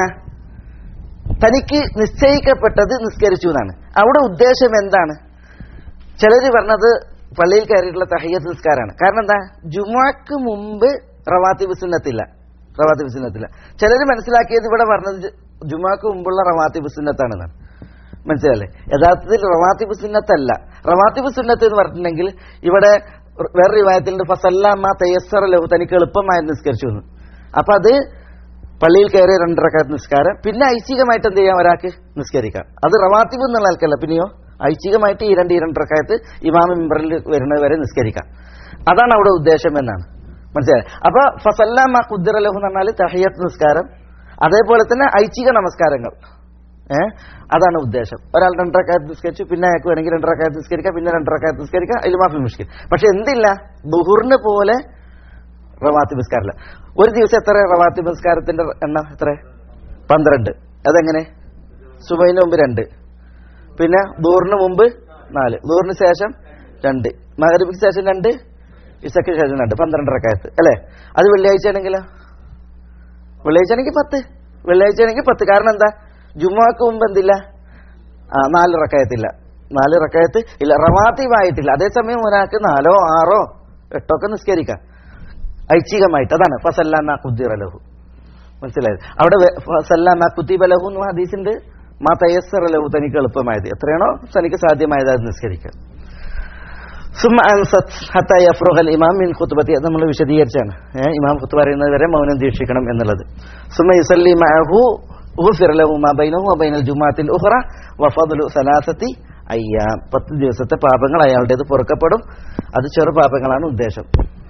തനിക്ക് നിശ്ചയിക്കപ്പെട്ടത് നിസ്കരിച്ചു എന്നാണ് അവിടെ ഉദ്ദേശം എന്താണ് ചിലര് പറഞ്ഞത് പള്ളിയിൽ കയറിയിട്ടുള്ള തഹയ്യത്ത് നിസ്കാരമാണ് കാരണം എന്താ ജുമാക്ക് മുമ്പ് റവാത്തിബ് സുന്നത്തില്ല റവാത്തിബ് സുന്നത്തില്ല ചിലര് മനസ്സിലാക്കിയത് ഇവിടെ പറഞ്ഞത് ജു- ജുമാക്ക് മുമ്പുള്ള റവാത്തിബ് സുന്നത്താണെന്നാണ് മനസ്സിലല്ലേ യഥാർത്ഥത്തിൽ റവാത്തിബ് സുന്നത്തല്ല റവാത്തിബ് സുന്നത്ത് എന്ന് പറഞ്ഞിട്ടുണ്ടെങ്കിൽ ഇവിടെ വേറെ റിവായത്തിലുണ്ട് ഫസല്ലാമ തയ്യസർ ലഹു തനിക്ക് എളുപ്പമായി നിസ്കരിച്ചു എന്ന് അപ്പൊ അത് പള്ളിയിൽ കയറിയ രണ്ടരക്കാത്ത നിസ്കാരം പിന്നെ ഐച്ഛികമായിട്ട് എന്ത് ചെയ്യാം ഒരാൾക്ക് നിസ്കരിക്കാം അത് റവാത്തിബ് എന്നുള്ള ആൾക്കല്ല പിന്നെയോ ഐച്ഛികമായിട്ട് ഈ രണ്ട് ഈ രണ്ടരക്കാലത്ത് ഇമാമ മെമ്പറിൽ വരുന്നത് വരെ നിസ്കരിക്കാം അതാണ് അവിടെ ഉദ്ദേശം എന്നാണ് മനസ്സിലായി അപ്പൊ ഫസല്ലാമ കുദ്ദറ ലഹു എന്ന് പറഞ്ഞാൽ തഹയ്യത്ത് നിസ്കാരം അതേപോലെ തന്നെ ഐച്ഛിക നമസ്കാരങ്ങൾ ഏഹ് അതാണ് ഉദ്ദേശം ഒരാൾ രണ്ടരക്കായത്ത് നിസ്കരിച്ചു പിന്നെ അയാൾക്ക് വേണമെങ്കിൽ രണ്ടരക്കായത്ത് നിസ്കരിക്കാം പിന്നെ രണ്ടരക്കായത്ത് നിസ്കരിക്കാം അതിൽ മാഫി മുഷ്കിൽ പക്ഷെ എന്തില്ല ദുഹുറിന് പോലെ റവാത്തി നിസ്കാരമില്ല ഒരു ദിവസം എത്ര റവാത്തി നിസ്കാരത്തിന്റെ എണ്ണം എത്ര പന്ത്രണ്ട് അതെങ്ങനെ സുബൈന് മുമ്പ് രണ്ട് പിന്നെ ദൂറിന് മുമ്പ് നാല് ദൂറിന് ശേഷം രണ്ട് മകരബിക്ക് ശേഷം രണ്ട് ഇസക്ക് ശേഷം രണ്ട് പന്ത്രണ്ടരക്കായത്ത് അല്ലേ അത് വെള്ളിയാഴ്ച ആണെങ്കിലോ വെള്ളിയാഴ്ച ആണെങ്കിൽ പത്ത് വെള്ളിയാഴ്ച ആണെങ്കിൽ പത്ത് കാരണം എന്താ ജുമാക്ക് മുമ്പ് എന്തില്ല ആ നാല് റക്കായത്തില്ല നാല് റക്കായത്ത് ഇല്ല റവാത്തീവായിട്ടില്ല അതേസമയം ഒരാൾക്ക് നാലോ ആറോ എട്ടോ ഒക്കെ നിസ്കരിക്കാം ഐച്ഛികമായിട്ട് അതാണ് ഫസല്ലാമ കുദ്ദിറലഹു മനസ്സിലായത് അവിടെ വെ- ഫസല്ലാമ കുത്തിബലഹു എന്ന് ഹദീസിന്റെ മാ തയസ്സറലഹു തനിക്ക് എളുപ്പമായത് എത്രയാണോ തനിക്ക് സാധ്യമായത് അത് നിസ്കരിക്കാം സുമ അൻസത് ഹത്ത യഫ്റുഹൽ ഇമാം മിൻ ഖുത്ബത്തി അത് നമ്മൾ വിശദീകരിച്ചാണ് ഏ, ഇമാം ഖുത്ബ പറയുന്നത് വരെ മൗനം ദീക്ഷിക്കണം എന്നുള്ളത് സുമ യുസല്ലി മഅഹു ഉഗ്ഫിറ ലഹു മാ ബൈനഹു വ ബൈനൽ ജുമാത്തിൽ ഉഖറ വ ഫദ്ലു സലാസത്തി അയ്യാം പത്ത് ദിവസത്തെ പാപങ്ങൾ അയാളുടേത് പൊറുക്കപ്പെടും അത് ചെറു പാപങ്ങളാണ് ഉദ്ദേശം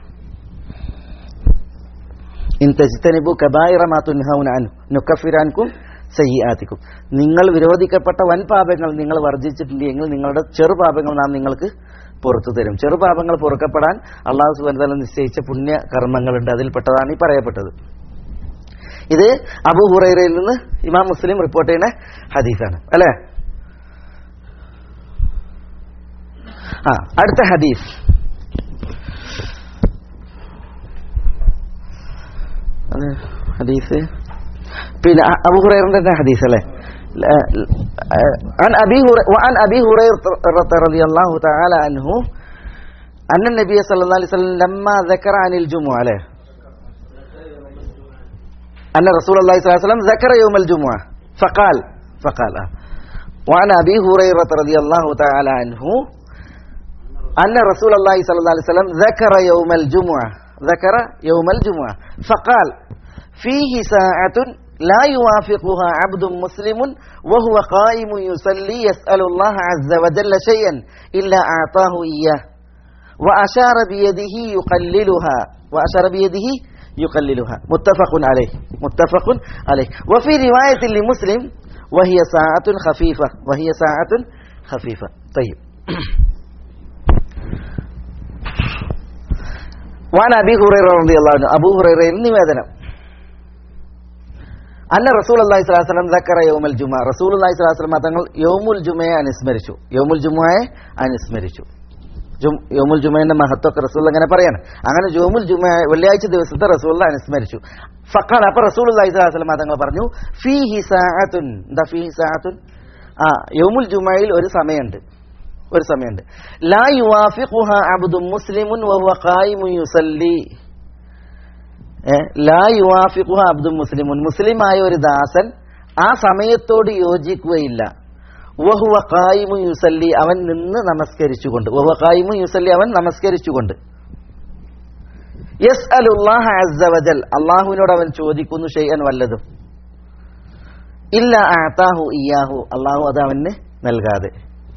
ഇൻ തജ്തനിബു കബായിറ മാ തുൻഹൗന അൻഹു നുകഫിർ അൻകും സയ്യിആതിക്കും നിങ്ങൾ വിരോധിക്കപ്പെട്ട വൻ പാപങ്ങൾ നിങ്ങൾ വർജിച്ചിട്ടുണ്ടെങ്കിൽ നിങ്ങളുടെ ചെറു പാപങ്ങൾ നാം നിങ്ങൾക്ക് പുറത്തു തരും ചെറു പാപങ്ങൾ പൊറുക്കപ്പെടാൻ അള്ളാഹു സുബാന നിശ്ചയിച്ച പുണ്യ കർമ്മങ്ങളുണ്ട് അതിൽപ്പെട്ടതാണ് ഈ പറയപ്പെട്ടത് ഇത് അബു ഹുറൈറയിൽ നിന്ന് ഇമാം മുസ്ലിം റിപ്പോർട്ട് ചെയ്യുന്ന ഹദീസാണ് അല്ലേ ആ അടുത്ത ഹദീസ് അത് ഹദീസ് പിന്നെ അ- അബു ഹുറൈറന്റെ തന്നെ ഹദീസ് അല്ലേ ല- ല- عن أبي هريرة وعن أبي هريرة رضي الله تعالى عنه أن النبي صلى الله عليه وسلم لما ذكر عن الجمعة عليه أن رسول الله صلى الله عليه وسلم ذكر يوم الجمعة فقال فقال آه. وعن أبي هريرة رضي الله تعالى عنه أن رسول الله صلى الله عليه وسلم ذكر يوم الجمعة ذكر يوم الجمعة فقال فيه ساعة لا يوافقها عبد مسلم وهو قائم يصلي يسأل الله عز وجل شيئا إلا أعطاه إياه وأشار بيده يقللها وأشار بيده يقللها متفق عليه متفق عليه وفي رواية لمسلم وهي ساعة خفيفة وهي ساعة خفيفة طيب وعن أبي هريرة رضي الله عنه أبو هريرة നിവേദനം അന്ന റസൂൽ അള്ളാഹി സ്വലാസ്ലം ദക്കറ യോമുൽ ജുമ റസൂൽ അള്ളാഹി സ്വലാസ്ലം തങ്ങൾ യോമുൽ ജുമയെ അനുസ്മരിച്ചു യോമുൽ ജുമയെ അനുസ്മരിച്ചു ജും- യോമുൽ ജുമയുടെ മഹത്വമൊക്കെ റസൂൽ അങ്ങനെ പറയാണ് അങ്ങനെ ജോമുൽ ജുമ വെള്ളിയാഴ്ച ദിവസത്തെ റസൂൽ അനുസ്മരിച്ചു ഫക്കാൽ അപ്പൊ റസൂൽ അള്ളാഹി സ്വലാസ്ലം തങ്ങൾ പറഞ്ഞു ഫീ ഹിസാഅത്തുൻ എന്താ ഫീ ഹിസാഅത്തുൻ ആ യോമുൽ ജുമയിൽ ഒരു സമയമുണ്ട് ഒരു സമയമുണ്ട് ലാ യുവാഫിഖുഹ അബ്ദു മുസ്ലിമുൻ വഹുവ ഖായിമുൻ യുസല്ലി ഏ, ലാ യുവാഫിഖുഹ അബ്ദു മുസ്ലിമുൻ മുസ്ലിമായ ഒരു ദാസൻ ആ സമയത്തോട് യോജിക്കുകയില്ല വഹുവ ഖായിമു യുസല്ലി അവൻ നിന്ന് നമസ്കരിച്ചുകൊണ്ട് വഹുവ ഖായിമു യുസല്ലി അവൻ നമസ്കരിച്ചുകൊണ്ട് യസ് അലുല്ലാഹ അസ്സവജൽ അള്ളാഹുവിനോട് അവൻ ചോദിക്കുന്നു ഷെയ്യൻ വല്ലതും ഇല്ല ആത്താഹു ഇയാഹു അള്ളാഹു അത് അവന് നൽകാതെ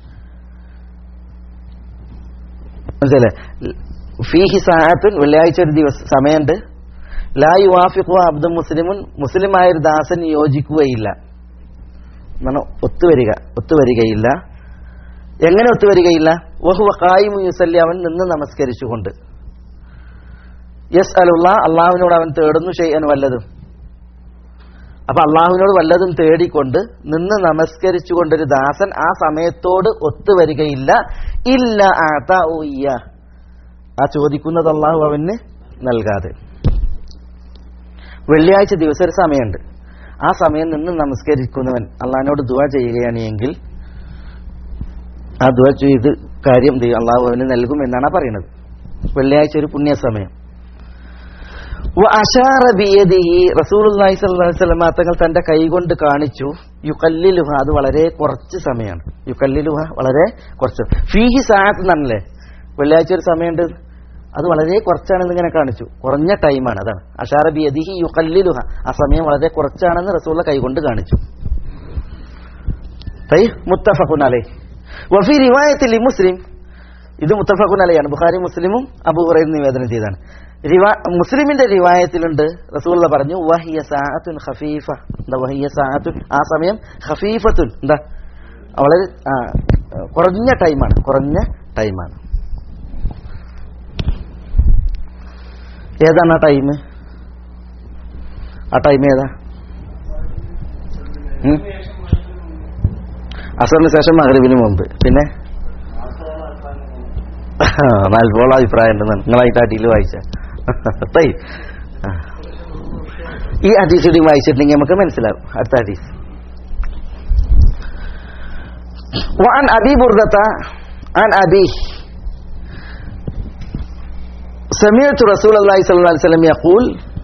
മനസ്സിലെ ഫീഹി സാഹത്തുൻ വെള്ളിയാഴ്ച ഒരു ദിവസം സമയമുണ്ട് ലാ യുവാഫിഖു അബ്ദു മുസ്ലിമുൻ മുസ്ലിമായ ഒരു ദാസൻ യോജിക്കുകയില്ല എന്നാണ് ഒത്തുവരിക ഒത്തുവരികയില്ല എങ്ങനെ ഒത്തുവരികയില്ല വഹുവ ഖായിമു യുസല്ലി അവൻ നിന്ന് നമസ്കരിച്ചുകൊണ്ട് യസ് അലുള്ള അള്ളാഹുവിനോട് അവൻ തേടുന്നു ചെയ്യാൻ വല്ലതും അപ്പൊ അള്ളാഹുവിനോട് വല്ലതും തേടിക്കൊണ്ട് നിന്ന് നമസ്കരിച്ചുകൊണ്ടൊരു ദാസൻ ആ സമയത്തോട് ഒത്തുവരികയില്ല ഇല്ല ആത്ത ഉയ്യ ആ ചോദിക്കുന്നത് അള്ളാഹു അവന് നൽകാതെ വെള്ളിയാഴ്ച ദിവസം ഒരു സമയമുണ്ട് ആ സമയം നിന്ന് നമസ്കരിക്കുന്നവൻ അള്ളാഹിനോട് ദുവ ചെയ്യുകയാണ് എങ്കിൽ ആ ദുവ ചെയ്ത് കാര്യം എന്ത് ചെയ്യും? അള്ളാഹു അവന് നൽകും എന്നാണ് പറയുന്നത് വെള്ളിയാഴ്ച ഒരു പുണ്യ സമയം അഷാറ ബിയദിഹി റസൂലുള്ളാഹി സ്വല്ലല്ലാഹു അലൈഹി വസല്ലം തങ്ങൾ തന്റെ കൈകൊണ്ട് കാണിച്ചു യുക്കല്ലിലുഹ അത് വളരെ കുറച്ച് സമയമാണ് യുക്കല്ലിലുഹ വളരെ കുറച്ച് ഫീഹി സാത്ത് എന്നല്ലേ വെള്ളിയാഴ്ച ഒരു സമയമുണ്ട് അത് വളരെ കുറച്ചാണെന്ന് ഇങ്ങനെ കാണിച്ചു കുറഞ്ഞ ടൈമാണ് അതാണ് അഷാറ ബിയദിഹി യുക്കല്ലിലുഹ ആ സമയം വളരെ കുറച്ചാണെന്ന് റസൂലുള്ള കൈകൊണ്ട് കാണിച്ചു തൈ മുത്തഫഖുൻ അലൈഹി വഫി റിവായത്തിൽ മുസ്ലിം ഇത് മുത്തഫഖുൻ അലൈയാണ് ബുഖാരി മുസ്ലിമും അബൂ ഹുറൈറ നിവേദനം ചെയ്താണ് റിവാ മുസ്ലിമിന്റെ റിവായത്തിലുണ്ട് റസൂള്ള പറഞ്ഞു വഹിയ സാഅത്തുൻ ഖഫീഫ എന്താ വഹിയ സാഅത്തുൻ ആ സമയം ഖഫീഫത്തുൻ എന്താ വളരെ ആ, കുറഞ്ഞ ടൈമാണ് കുറഞ്ഞ ടൈമാണ് ഏതാണ് ആ ടൈം ആ ടൈം ഏതാ ഉം? അസറിന് ശേഷം മകരവിന് മുമ്പ് പിന്നെ നാൽപ്പോളം അഭിപ്രായം ഉണ്ടെന്ന് നിങ്ങളായിട്ട് അടിയിൽ വായിച്ച തൈ ആ. ഈ ഹദീസ് കൂടി വായിച്ചിട്ടുണ്ടെങ്കിൽ നമുക്ക് മനസ്സിലാവും അടുത്ത ഹദീസ് وعن أبي بردة عن أبيه سمعت رسول الله صلى الله عليه وسلم يقول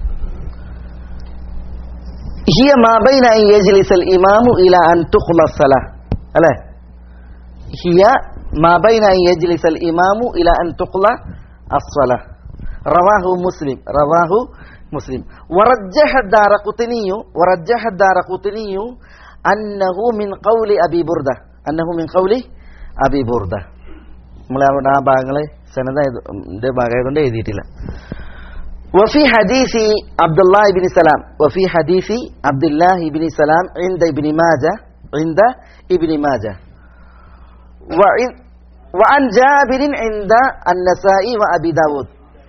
هي ما بين أن يجلس الإمام إلى أن تخلى الصلاة ألا هي ما بين أن يجلس الإمام إلى أن تقلى الصلاة رواه مسلم رواه مسلم ورجح الدار قطني ورجح الدار قطني أنه من قول أبي بردة أنه من قول أبي بردة നമ്മളെ അവിടെ ആ ഭാഗങ്ങളെ സനദ ഭാഗമായതുകൊണ്ട് എഴുതിയിട്ടില്ല وفي حديث عبد الله بن سلام وفي حديث عبد الله بن سلام عند ابن ماجه عند ابن ماجه وعن وعن جابر عند النسائي وابي داود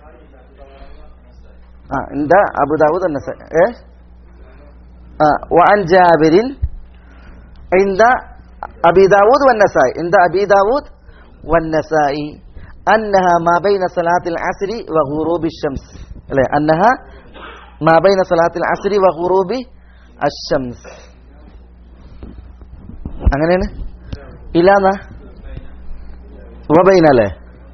آه عند ابو داود النسائي ايه آه وعن جابر عند ابي داود والنسائي عند ابي داود والنسائي انها ما بين صلاه العصر وغروب الشمس لا انها ما بين صلاه العصر وغروب الشمس അങ്ങനെയാണ് ഇല്ലാന്നാ വബൈന അല്ലേ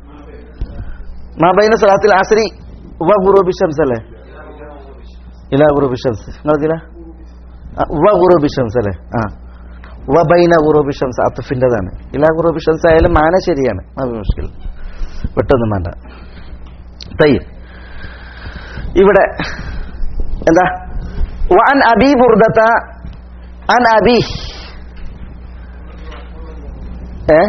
മാബൈന സലാത്തിൽ ആസരി വ ഗുറൂബി ഷംസ് അല്ലേ ഇല ഗുറൂബി ഷംസ് നിങ്ങൾക്കില്ല വ ഗുറൂബി ഷംസ് അല്ലേ ആ വബൈന ഗുറൂബി ഷംസ് അത്തഫിൻ്റെതാണ് ഇല ഗുറൂബി ഷംസ് ആയാലും മാന ശരിയാണ് അത് മുഷ്കിൽ പെട്ടെന്ന് വേണ്ട തയ്യ ഇവിടെ എന്താ വൻ അബി ബുർദത്ത അൻ അബി ഏ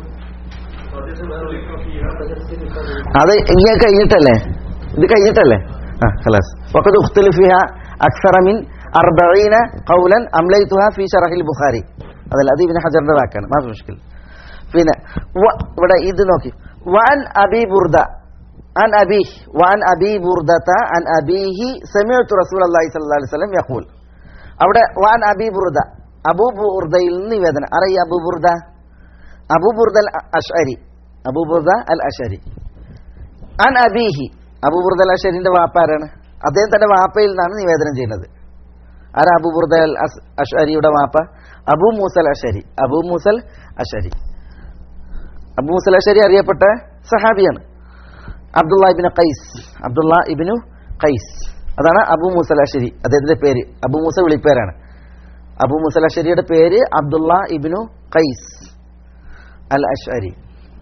അത് ഇങ്ങനെ കഴിഞ്ഞിട്ടല്ലേ ഇത് കഴിഞ്ഞിട്ടല്ലേ ആ خلاص وقد اختلف فيها اكثر من 40 قولا امليتها في شرح البخاري അതല്ല അത് ഇബ്നു ഹജറിന്റെ വാക്കാണ് മാഫി മുഷ്കിൽ പിന്നെ വ- ഇവിടെ ഇത് നോക്കി വൻ അബി ബുർദ عن أبيه وعن أبي بردة عن أبيه سمعت رسول الله صلى الله عليه وسلم يقول അവിടെ വാൻ അബി ബുർദ അബൂ ബുർദയിൽ നിന്ന് നിവേദനം അറിയ Abu Burda Abu Burda al Ashari Abu Burda al Ashari അൻ അബീഹി അബൂ ബുർദ അൽ അഷരിന്റെ വാപ്പ ആരാണ് അദ്ദേഹം തന്റെ വാപ്പയിൽ നിന്നാണ് നിവേദനം ചെയ്യുന്നത് ആരാ അബൂ ബുർദ അൽ അസ്- അഷ്അരിയുടെ വാപ്പ Abu Musal Ashari Abu Musal Ashari Abu Musal Ashari അറിയപ്പെട്ട സഹാബിയാണ് അബ്ദുള്ള ഇബിന് ഖൈസ് അബ്ദുള്ള ഇബിനു ഖൈസ് അതാണ് അബു മൂസൽ അഷരി അദ്ദേഹത്തിന്റെ പേര് അബു മൂസ വിളിപ്പേരാണ് അബു മൂസൽ അഷരിയുടെ പേര് അബ്ദുള്ള ഇബിനു ഖൈസ് അൽ Ashari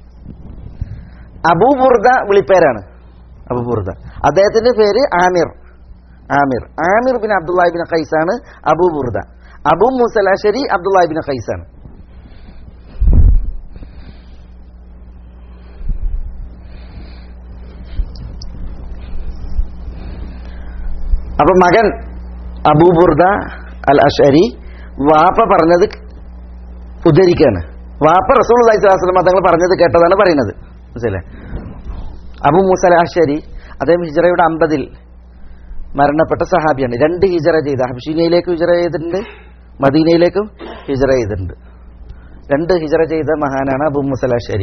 Abu Burda വിളിപ്പേരാണ് Abu Burda അദ്ദേഹത്തിന്റെ പേര് Amir Amir Amir bin Abdullah ibn Qais ആണ് Abu Burda Abu Musal Ashari Abdullah ibn Qais ആണ് അപ്പൊ മകൻ അബൂബുർദ അൽ അഷരി വാപ്പ പറഞ്ഞത് ഉദ്ധരിക്കാണ് വാപ്പ റസൂൽ അലൈഹിസ്ലാം തങ്ങൾ പറഞ്ഞത് കേട്ടതാണ് പറയുന്നത് മനസ്സിലെ അബു മൂസ അൽ അഷരി അദ്ദേഹം ഹിജറയുടെ അമ്പതിൽ മരണപ്പെട്ട സഹാബിയാണ് രണ്ട് ഹിജറ ചെയ്ത ഹബ്ഷീനയിലേക്ക് ഹിജറ ചെയ്തിട്ടുണ്ട് മദീനയിലേക്കും ഹിജറ ചെയ്തിട്ടുണ്ട് രണ്ട് ഹിജറ ചെയ്ത മഹാനാണ് അബു മൂസ അൽ അഷരി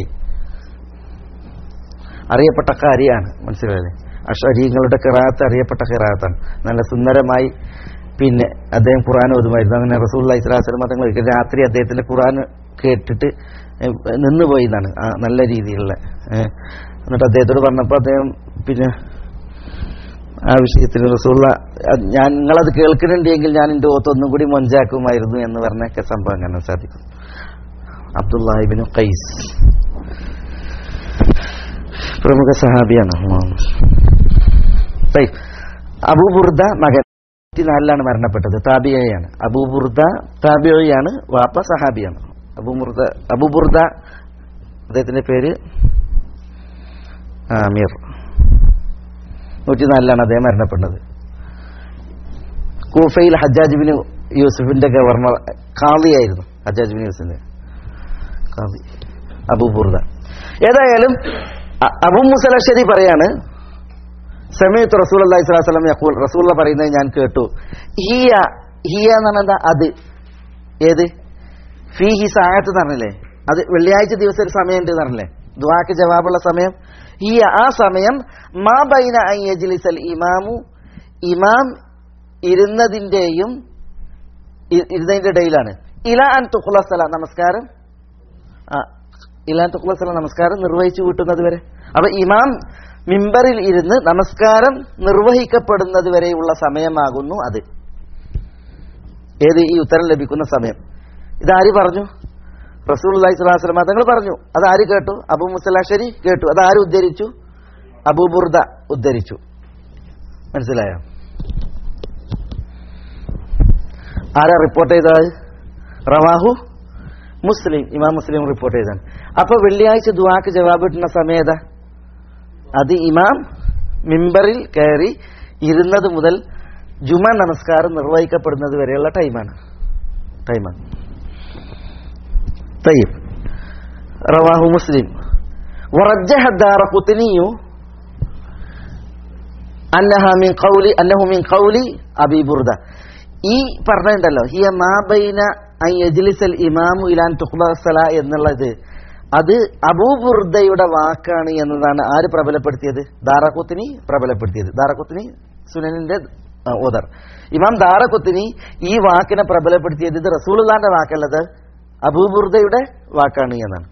അറിയപ്പെട്ട കാര്യമാണ് മനസ്സിലായില്ലേ അഷരീങ്ങളുടെ കിറാത്ത് അറിയപ്പെട്ട കിറാത്താണ് നല്ല സുന്ദരമായി പിന്നെ അദ്ദേഹം ഖുറാൻ ഓതുമായിരുന്നു അങ്ങനെ റസൂൽ ഇസ്ലാസ്ലം തങ്ങൾ ഒരിക്കൽ രാത്രി അദ്ദേഹത്തിന്റെ ഖുറാൻ കേട്ടിട്ട് ഏഹ്, നിന്നുപോയി എന്നാണ് ആ നല്ല രീതിയിലുള്ള ഏഹ്. എന്നിട്ട് അദ്ദേഹത്തോട് പറഞ്ഞപ്പോൾ അദ്ദേഹം പിന്നെ ആ വിഷയത്തിൽ റസൂള്ള അത് ഞാൻ നിങ്ങളത് കേൾക്കുന്നുണ്ടെങ്കിൽ ഞാൻ എൻ്റെ ഓത്ത് ഒന്നും കൂടി മൊഞ്ചാക്കുമായിരുന്നു എന്ന് പറഞ്ഞൊക്കെ സംഭവം കാണാൻ സാധിക്കും അബ്ദുല്ലാഹിബിന് ഖൈസ് പ്രമുഖ സഹാബിയാണ് طيب. അബൂബുർദ മകൻ നാലിലാണ് മരണപ്പെട്ടത് താബിയയാണ് അബൂബുർദ താബിയാണ് വാപ്പ സഹാബിയാണ് അബൂബുർദ അബൂബുർദ അദ്ദേഹത്തിന്റെ പേര് ആമിർ നൂറ്റിനാലിലാണ് അദ്ദേഹം മരണപ്പെടുന്നത് കൂഫയിൽ ഹജ്ജാജ് ബിൻ യൂസുഫിന്റെ ഗവർണർ കാളിയായിരുന്നു ഹജ്ജാജ് ബിൻ യൂസുഫിന്റെ കാളി അബൂബുർദ ഏതായാലും അ- അബൂ മുസലശ്ശേരി പറയാണ് സമയത്ത് റസൂൽ അള്ളഹി സ്വലാസ്ലം യഖൂൽ റസൂള്ള പറയുന്നത് ഞാൻ കേട്ടു ഹിയ ഹിയ എന്ന് പറഞ്ഞാൽ എന്താ അത് ഏത് ഫീഹി സായത്ത് എന്ന് പറഞ്ഞില്ലേ അത് വെള്ളിയാഴ്ച ദിവസം ഒരു സമയമുണ്ട് എന്ന് പറഞ്ഞില്ലേ ദുവാക്ക് ജവാബുള്ള സമയം ഹിയ ആ സമയം മാ ബൈന അൻ യജ്ലിസൽ ഇമാമു ഇമാം ഇരുന്നതിന്റെയും ഇ- ഇരുന്നതിന്റെ ഇടയിലാണ് ഇല അൻ തുഖുലസല നമസ്കാരം ആ ഇല അൻ തുഖുലസല നമസ്കാരം നിർവഹിച്ചു കൂട്ടുന്നത് വരെ അപ്പൊ ഇമാം മിമ്പറിൽ ഇരുന്ന് നമസ്കാരം നിർവഹിക്കപ്പെടുന്നത് വരെയുള്ള സമയമാകുന്നു അത് ഏത് ഈ ഉത്തരം ലഭിക്കുന്ന സമയം ഇതാര് പറഞ്ഞു റസൂൽ അള്ളഹി സ്വലാസ്ലമ തങ്ങൾ പറഞ്ഞു അത് ആര് കേട്ടു അബു മുസലാഷരി കേട്ടു അത് ആര് ഉദ്ധരിച്ചു അബൂബുർദ ഉദ്ധരിച്ചു മനസ്സിലായോ ആരാ റിപ്പോർട്ട് ചെയ്തത് റവാഹു മുസ്ലിം ഇമാം മുസ്ലിം റിപ്പോർട്ട് ചെയ്താണ് അപ്പൊ വെള്ളിയാഴ്ച ദുവാക്ക് ജവാബ് കിട്ടുന്ന സമയത അത് ഇമാം മിമ്പറിൽ കയറി ഇരുന്നത് മുതൽ ജുമ നമസ്കാരം നിർവഹിക്കപ്പെടുന്നത് വരെയുള്ള ടൈമാണ് ടൈമാണ് طيب رواه مسلم ورجح الدار قطني أنها من قول أنه من قول أبي بردة ഈ പറഞ്ഞിട്ടുണ്ടല്ലോ ഹിയ മാബൈന അൻ യജ്ലിസൽ ഇമാമു ഇലാൻ തുഖ്ബസല എന്നുള്ളത് അത് അബൂബുർദയുടെ വാക്കാണ് എന്നതാണ് ആര് പ്രബലപ്പെടുത്തിയത് ദാറഖുത്തിനി പ്രബലപ്പെടുത്തിയത് ദാറഖുത്തിനി സുനനിന്റെ ആ, ഓദർ ഇമാം ദാറഖുത്തിനി ഈ വാക്കിനെ പ്രബലപ്പെടുത്തിയത് ഇത് റസൂലുള്ളാന്റെ വാക്കല്ലത് അബൂബുർദയുടെ വാക്കാണ് എന്നാണ്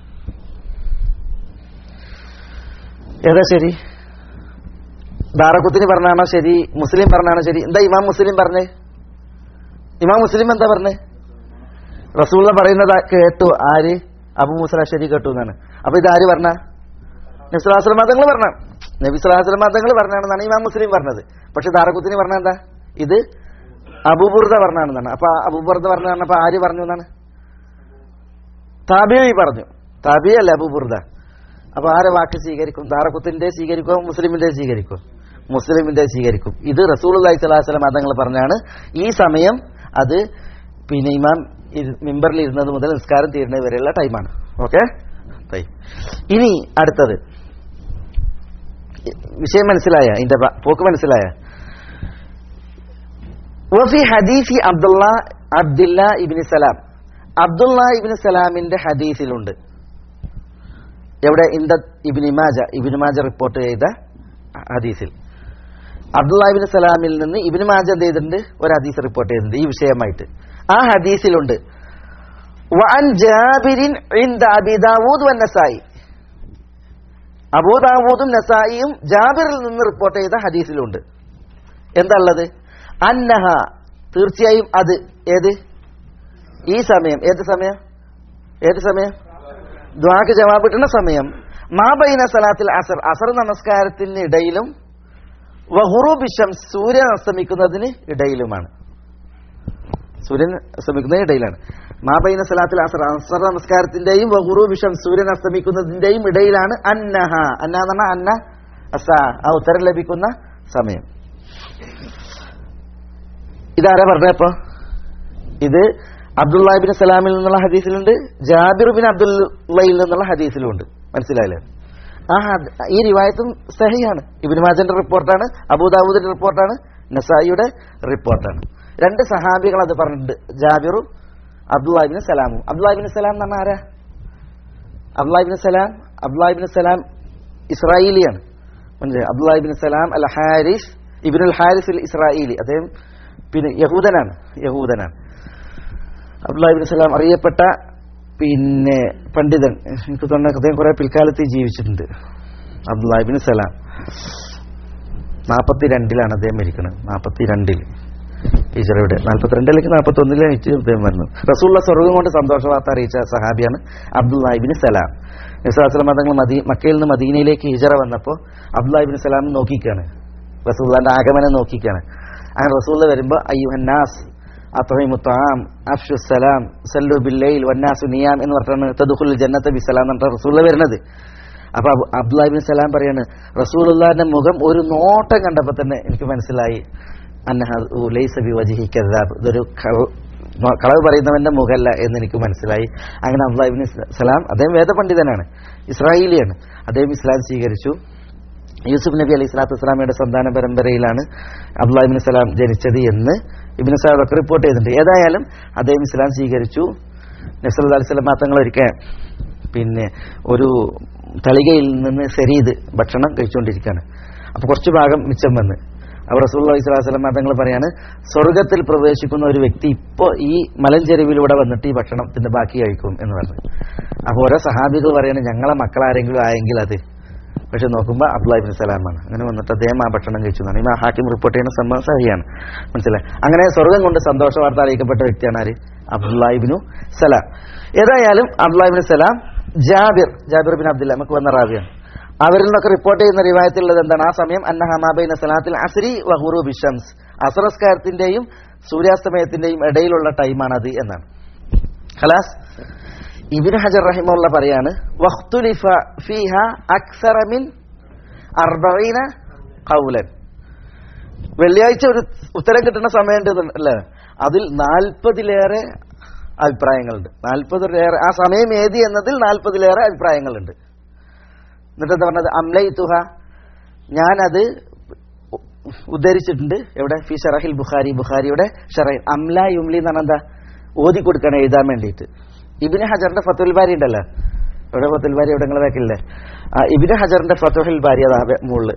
ഏതാ ശരി ദാറഖുത്തിനി പറഞ്ഞാണോ ശരി മുസ്ലിം പറഞ്ഞാണോ ശരി എന്താ ഇമാം മുസ്ലിം പറഞ്ഞേ ഇമാം മുസ്ലിം എന്താ പറഞ്ഞേ റസൂള്ള പറയുന്നത് കേട്ടു ആര് അബു മുസലാശ്ശേരി കേട്ടു എന്നാണ് അപ്പൊ ഇത് ആര് പറഞ്ഞ നബിസ്ലാസ്ലം മതങ്ങൾ പറഞ്ഞ നബിസ്ലാസ്ലം മതങ്ങൾ പറഞ്ഞാണെന്നാണ് ഇമാം മുസ്ലിം പറഞ്ഞത് പക്ഷെ ദാറഖുത്തിനി പറഞ്ഞ എന്താ ഇത് അബൂബുർദ പറഞ്ഞാണെന്നാണ് അപ്പൊ അബൂബുർദ പറഞ്ഞാണ് അപ്പൊ ആര് പറഞ്ഞു എന്നാണ് താബിയി പറഞ്ഞു താബി അല്ല അബൂബുർദ അപ്പൊ ആരെ വാക്ക് സ്വീകരിക്കും ദാറഖുത്തിന്റെ സ്വീകരിക്കോ മുസ്ലിമിന്റെ സ്വീകരിക്കോ മുസ്ലിമിന്റെ സ്വീകരിക്കും ഇത് റസൂൽ അള്ളഹി സ്വലാസ്ലം മതങ്ങൾ പറഞ്ഞാണ് ഈ സമയം അത് പിന്നെ ഇമാം ഇരു- മിമ്പറിൽ ഇരുന്നത് മുതൽ നിസ്കാരം തീരുന്നത് വരെയുള്ള ടൈമാണ് ഓക്കെ ഇനി അടുത്തത് വിഷയം മനസ്സിലായ ഇതിന്റെ പ- പോക്ക് മനസ്സിലായ വഫി ഹദീഫി Abdullah Abdullah ibn Salam Abdullah ibn സലാമിന്റെ ഹദീസിലുണ്ട് എവിടെ ഇന്ത ibn Majah ibn Majah report ചെയ്ത ഹദീസിൽ അബ്ദുള്ള ഇബിന് സലാമിൽ നിന്ന് ഇബിന് മാജ എന്ത് ചെയ്തിട്ടുണ്ട് ഒരു ഹദീസ് റിപ്പോർട്ട് ചെയ്തിട്ടുണ്ട് ഈ വിഷയമായിട്ട് ആ ഹദീസിലുണ്ട് വഅൻ ജാബിരിൻ ഇൻദ അബി ദാവൂദ് വൻ നസായി അബൂദാവൂദും നസായിയും ജാബിറിൽ നിന്ന് റിപ്പോർട്ട് ചെയ്ത ഹദീസിലുണ്ട് എന്താ ഉള്ളത് അന്നഹ തീർച്ചയായും അത് ഏത് ഈ സമയം ഏത് സമയം ഏത് സമയം ദ്വാക്ക് ജവാബ് കിട്ടുന്ന സമയം മാബൈന സലാത്തിൽ അസർ അസർ നമസ്കാരത്തിന് ഇടയിലും വഹുറൂബിഷം സൂര്യൻ അസ്തമിക്കുന്നതിന് ഇടയിലുമാണ് സൂര്യൻ അസ്തമിക്കുന്നതിന് ഇടയിലാണ് മാബൈന സലാത്തിൽ അസർ അസർ നമസ്കാരത്തിന്റെയും വഹുറൂബിഷം സൂര്യൻ അസ്തമിക്കുന്നതിന്റെയും ഇടയിലാണ് അന്നഹ അന്ന എന്ന് പറഞ്ഞാൽ അന്ന അസ ആ ഉത്തരം ലഭിക്കുന്ന സമയം ഇതാരാ പറഞ്ഞപ്പോ ഇത് അബ്ദുല്ലാഹിബിൻ സലാമിൽ നിന്നുള്ള ഹദീസിലുണ്ട് ജാബിർ ബിൻ അബ്ദുല്ലയിൽ നിന്നുള്ള ഹദീസിലുണ്ട് മനസ്സിലായില്ലേ ആ ഹദ്- ഈ റിവായത്തും സഹിയാണ് ഇബിൻ മാജന്റെ റിപ്പോർട്ടാണ് അബൂദാവൂദിന്റെ റിപ്പോർട്ടാണ് നസായിയുടെ റിപ്പോർട്ടാണ് രണ്ട് സഹാബികൾ അത് പറഞ്ഞിട്ടുണ്ട് ജാബിറും അബ്ദുല്ലാഹിബിൻ സലാമും അബ്ദുല്ലാഹിബിൻ സലാം എന്ന് പറഞ്ഞാൽ ആരാ അബ്ദുല്ലാഹിബിൻ സലാം അബ്ദുല്ലാഹിബിൻ സലാം ഇസ്രായേലിയാണ് മനസ്സിലായി അബ്ദുല്ലാഹിബിൻ സലാം അൽ ഹാരിസ് ഇബിനുൽ ഹാരിസ് അൽ ഇസ്രായേലി അദ്ദേഹം പിന്നെ യഹൂദനാണ് യഹൂദനാണ് അബ്ദുല്ലാഹിബിൻ സലാം അറിയപ്പെട്ട പിന്നെ പണ്ഡിതൻ എനിക്ക് തോന്നുന്ന അദ്ദേഹം കുറെ പിൽക്കാലത്ത് ജീവിച്ചിട്ടുണ്ട് അബ്ദുല്ലാഹിബിൻ സലാം നാൽപ്പത്തി രണ്ടിലാണ് അദ്ദേഹം മരിക്കുന്നത് നാൽപ്പത്തി രണ്ടിൽ ഈശ്വരയുടെ നാൽപ്പത്തിരണ്ടിലേക്ക് നാൽപ്പത്തി ഒന്നിലാണ് അദ്ദേഹം വരുന്നത് റസൂള്ള സ്വർഗം കൊണ്ട് സന്തോഷ വാർത്ത അറിയിച്ച സഹാബിയാണ് അബ്ദുല്ലാഹിബിൻ സലാം നിസ്ലാസ്ലം മതങ്ങൾ മദീ മക്കയിൽ നിന്ന് മദീനയിലേക്ക് ഹിജറ വന്നപ്പോൾ അബ്ദുല്ലാഹിബിൻ സലാം നോക്കിക്കാണ് റസൂള്ളാന്റെ ആഗമനം നോക്കിക്കാണ് അങ്ങനെ റസൂള്ള വരുമ്പോൾ അയ്യുഹന്നാസ് അത്തഹിമുത്താം അഫ്ഷു സലാം സല്ലു ബില്ലയിൽ വന്നാസു നിയാം എന്ന് പറഞ്ഞാണ് തദുഖുൽ ജന്നത്ത് ബിസലാം എന്ന് പറഞ്ഞ റസൂള്ള വരുന്നത് അപ്പൊ അബ് അബ്ദുല്ലാഹിബിൻ സലാം പറയാണ് റസൂലുള്ളാഹിന്റെ മുഖം ഒരു നോട്ടം കണ്ടപ്പോൾ തന്നെ എനിക്ക് മനസ്സിലായി അന്നഹി വജിഹി കദാബ് ഇതൊരു കള- കളവ് പറയുന്നവന്റെ മുഖമല്ല എന്ന് എനിക്ക് മനസ്സിലായി അങ്ങനെ അബ്ദുല്ലാഹിബിൻ സലാം അദ്ദേഹം വേദപണ്ഡിതനാണ് ഇസ്രായേലിയാണ് അദ്ദേഹം ഇസ്ലാം സ്വീകരിച്ചു യൂസുഫ് നബി അലൈഹി സ്വലാത്തു വസ്സലാമയുടെ സന്താന പരമ്പരയിലാണ് അബ്ദുല്ലാഹിബിൻ സലാം ജനിച്ചത് എന്ന് ഇബിൻ സാദൊക്കെ റിപ്പോർട്ട് ചെയ്തിട്ടുണ്ട് ഏതായാലും അദ്ദേഹം ഇസ്ലാം സ്വീകരിച്ചു നസറുല്ലാ അലൈഹി സ്വലം തങ്ങൾ ഒരിക്കൽ പിന്നെ ഒരു തളികയിൽ നിന്ന് ശരീത് ഭക്ഷണം കഴിച്ചുകൊണ്ടിരിക്കുകയാണ് അപ്പോൾ കുറച്ച് ഭാഗം മിച്ചം വന്ന് അപ്പോൾ റസൂൽ അലൈഹി സ്വലാസ്ലം തങ്ങൾ പറയാണ് സ്വർഗത്തിൽ പ്രവേശിക്കുന്ന ഒരു വ്യക്തി ഇപ്പോൾ ഈ മലഞ്ചെരുവിലൂടെ വന്നിട്ട് ഈ ഭക്ഷണത്തിന്റെ ബാക്കി കഴിക്കും എന്ന് പറഞ്ഞു അപ്പോൾ ഓരോ സഹാബികൾ പറയാണ് ഞങ്ങളെ മക്കളാരെങ്കിലും ആയെങ്കിൽ അത് പക്ഷെ നോക്കുമ്പോൾ അബ്ദുല്ലാഹിബിൻ സലാമാണ് അങ്ങനെ വന്നിട്ട് അദ്ദേഹം ആ ഭക്ഷണം കഴിച്ചു എന്നാണ് ഇമാ ഹാക്കിം റിപ്പോർട്ട് ചെയ്യുന്ന സംഭവം സഹിയാണ് മനസ്സിലായി അങ്ങനെ സ്വർഗം കൊണ്ട് സന്തോഷ വാർത്ത അറിയിക്കപ്പെട്ട വ്യക്തിയാണ് ആര് അബ്ദുല്ലാഹിബിനു സലാം ഏതായാലും Abdullah ibn Salam Jabir Jabir bin Abdullah നമുക്ക് വന്ന റാബിയാണ് അവരിൽ നിന്നൊക്കെ റിപ്പോർട്ട് ചെയ്യുന്ന റിവായത്തിലുള്ളത് എന്താണ് ആ സമയം അന്ന ഹമാബൈന സലാത്തിൽ അസ്രി വഹുറു ബിഷംസ് അസറസ്കാരത്തിന്റെയും സൂര്യാസ്തമയത്തിന്റെയും ഇടയിലുള്ള ടൈമാണ് അത് എന്നാണ് ഖലാസ് ഇബിൻ ഹജർ റഹിമുള്ള പറയാണ് വഖ്തുലിഫ ഫീഹ അക്സറ മിൻ അർബഈന ഖൗലൻ വെള്ളിയാഴ്ച ഒരു ഉത്തരം കിട്ടുന്ന സമയമുണ്ട് അല്ലേ അതിൽ നാൽപ്പതിലേറെ അഭിപ്രായങ്ങളുണ്ട് നാൽപ്പതിലേറെ ആ സമയം ഏതി എന്നതിൽ നാൽപ്പതിലേറെ അഭിപ്രായങ്ങളുണ്ട് എന്നിട്ട് എന്താ പറഞ്ഞത് അംലൈ തുഹ ഞാനത് ഉ- ഉദ്ധരിച്ചിട്ടുണ്ട് എവിടെ ഫി ഷറഹിൽ ബുഖാരി ബുഖാരിയുടെ ഷറഹിൽ അംല യുംലി എന്ന് പറഞ്ഞാൽ എന്താ ഓതി കൊടുക്കണം എഴുതാൻ വേണ്ടിയിട്ട് ഇബിന് ഹജറിന്റെ ഫത്തുൽ ബാരി ഉണ്ടല്ലോ എവിടെ ഫത്തുൽ ബാരി എവിടെ നിങ്ങൾ വേക്കില്ലേ ആ ഇബിന് ഹജറിന്റെ ഫത്തുഹുൽ ബാരി അതാ വെ- മുകളിൽ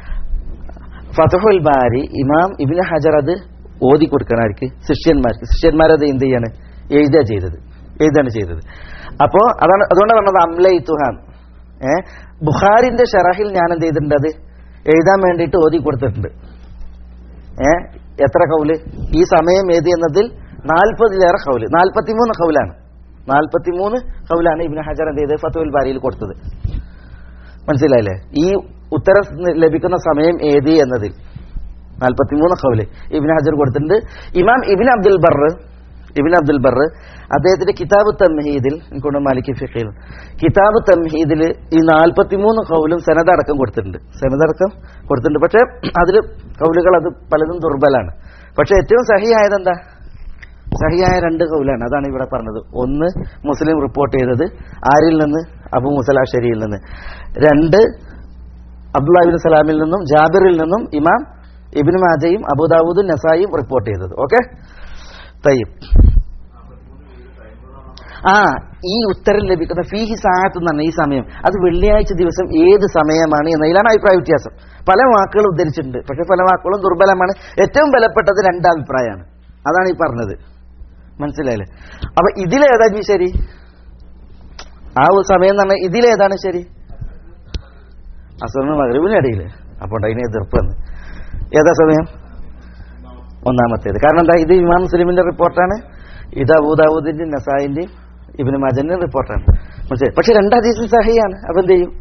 ഫതുഹുൽ ബാരി ഇമാം ഇബിന് ഹജർ അത് ഓതി കൊടുക്കണമാർക്ക് ശിഷ്യന്മാർക്ക് ശിഷ്യന്മാരത് എന്ത് ചെയ്യാണ് എഴുതുക ചെയ്തത് എഴുതാണ് ചെയ്തത് അപ്പോ അതാണ് അതുകൊണ്ടാണ് പറഞ്ഞത് അംല ഇത്തുഹാൻ ഏ ബുഖാരിന്റെ ഷറഹിൽ ഞാൻ എന്ത് ചെയ്തിട്ടുണ്ട് അത് എഴുതാൻ വേണ്ടിയിട്ട് ഓതി കൊടുത്തിട്ടുണ്ട് ഏ എത്ര കൗല് ഈ സമയം ഏത് എന്നതിൽ നാൽപ്പതിലേറെ കൗല് നാൽപ്പത്തിമൂന്ന് കൗലാണ് നാൽപ്പത്തിമൂന്ന് കൗലാണ് ഇബിന് ഹജർ എന്ത് ചെയ്തത് ഫത്തുൽ ബാരിയിൽ കൊടുത്തത് മനസ്സിലായില്ലേ ഈ ഉത്തരം ലഭിക്കുന്ന സമയം ഏത് എന്നതിൽ നാൽപ്പത്തിമൂന്ന് കൗല് ഇബിൻ ഹജർ കൊടുത്തിട്ടുണ്ട് ഇമാം ഇബിൻ അബ്ദുൽ ബർ ഇബിൻ അബ്ദുൽ ബർ അദ്ദേഹത്തിന്റെ കിതാബ് തംഹീദിൽ എനിക്കൊണ്ട് മാലിക് ഫിഖയിൽ കിതാബ് തംഹീദിൽ ഈ നാൽപ്പത്തിമൂന്ന് കൗലും സനദടക്കം കൊടുത്തിട്ടുണ്ട് സനദടക്കം കൊടുത്തിട്ടുണ്ട് പക്ഷെ അതിൽ കൗലുകൾ അത് പലതും ദുർബലാണ് പക്ഷെ ഏറ്റവും സഹിയായത് എന്താ സഹിയായ രണ്ട് കൗലാണ് അതാണ് ഇവിടെ പറഞ്ഞത് ഒന്ന് മുസ്ലിം റിപ്പോർട്ട് ചെയ്തത് ആരിൽ നിന്ന് അബു മുസല ഷരിയിൽ നിന്ന് രണ്ട് അബ്ദുല്ലാഹിബിൻ സലാമിൽ നിന്നും ജാബിറിൽ നിന്നും ഇമാം ഇബിൻ മാജയും അബുദാവൂദും നസായിയും റിപ്പോർട്ട് ചെയ്തത് ഓക്കെ തയ്യം ആ ഈ ഉത്തരം ലഭിക്കുന്ന ഫീഹി സാഹത്ത് എന്ന് പറഞ്ഞ ഈ സമയം അത് വെള്ളിയാഴ്ച ദിവസം ഏത് സമയമാണ് എന്നതിലാണ് അഭിപ്രായ വ്യത്യാസം പല വാക്കുകളും ഉദ്ധരിച്ചിട്ടുണ്ട് പക്ഷെ പല വാക്കുകളും ദുർബലമാണ് ഏറ്റവും ബലപ്പെട്ടത് രണ്ടഭിപ്രായമാണ് അതാണ് ഈ പറഞ്ഞത് മനസ്സിലായില്ലേ അപ്പൊ ഇതിലേതാ ഇനി ശരി ആ ഒരു സമയം എന്ന് പറഞ്ഞാൽ ഇതിലേതാണ് ശരി അസുറിന് മകരവിനിടയിൽ അപ്പോൾ അതിന് എതിർപ്പ് വന്ന് ഏതാ സമയം ഒന്നാമത്തേത് കാരണം എന്താ ഇത് ഇമാം മുസ്ലിമിന്റെ റിപ്പോർട്ടാണ് ഇത് അബൂദാവൂദിന്റെയും നസായിന്റെയും ഇബിന് മജന്റെയും റിപ്പോർട്ടാണ് മനസ്സിലായി പക്ഷെ രണ്ടാം ദിവസം സഹിയാണ് അപ്പൊ എന്ത് ചെയ്യും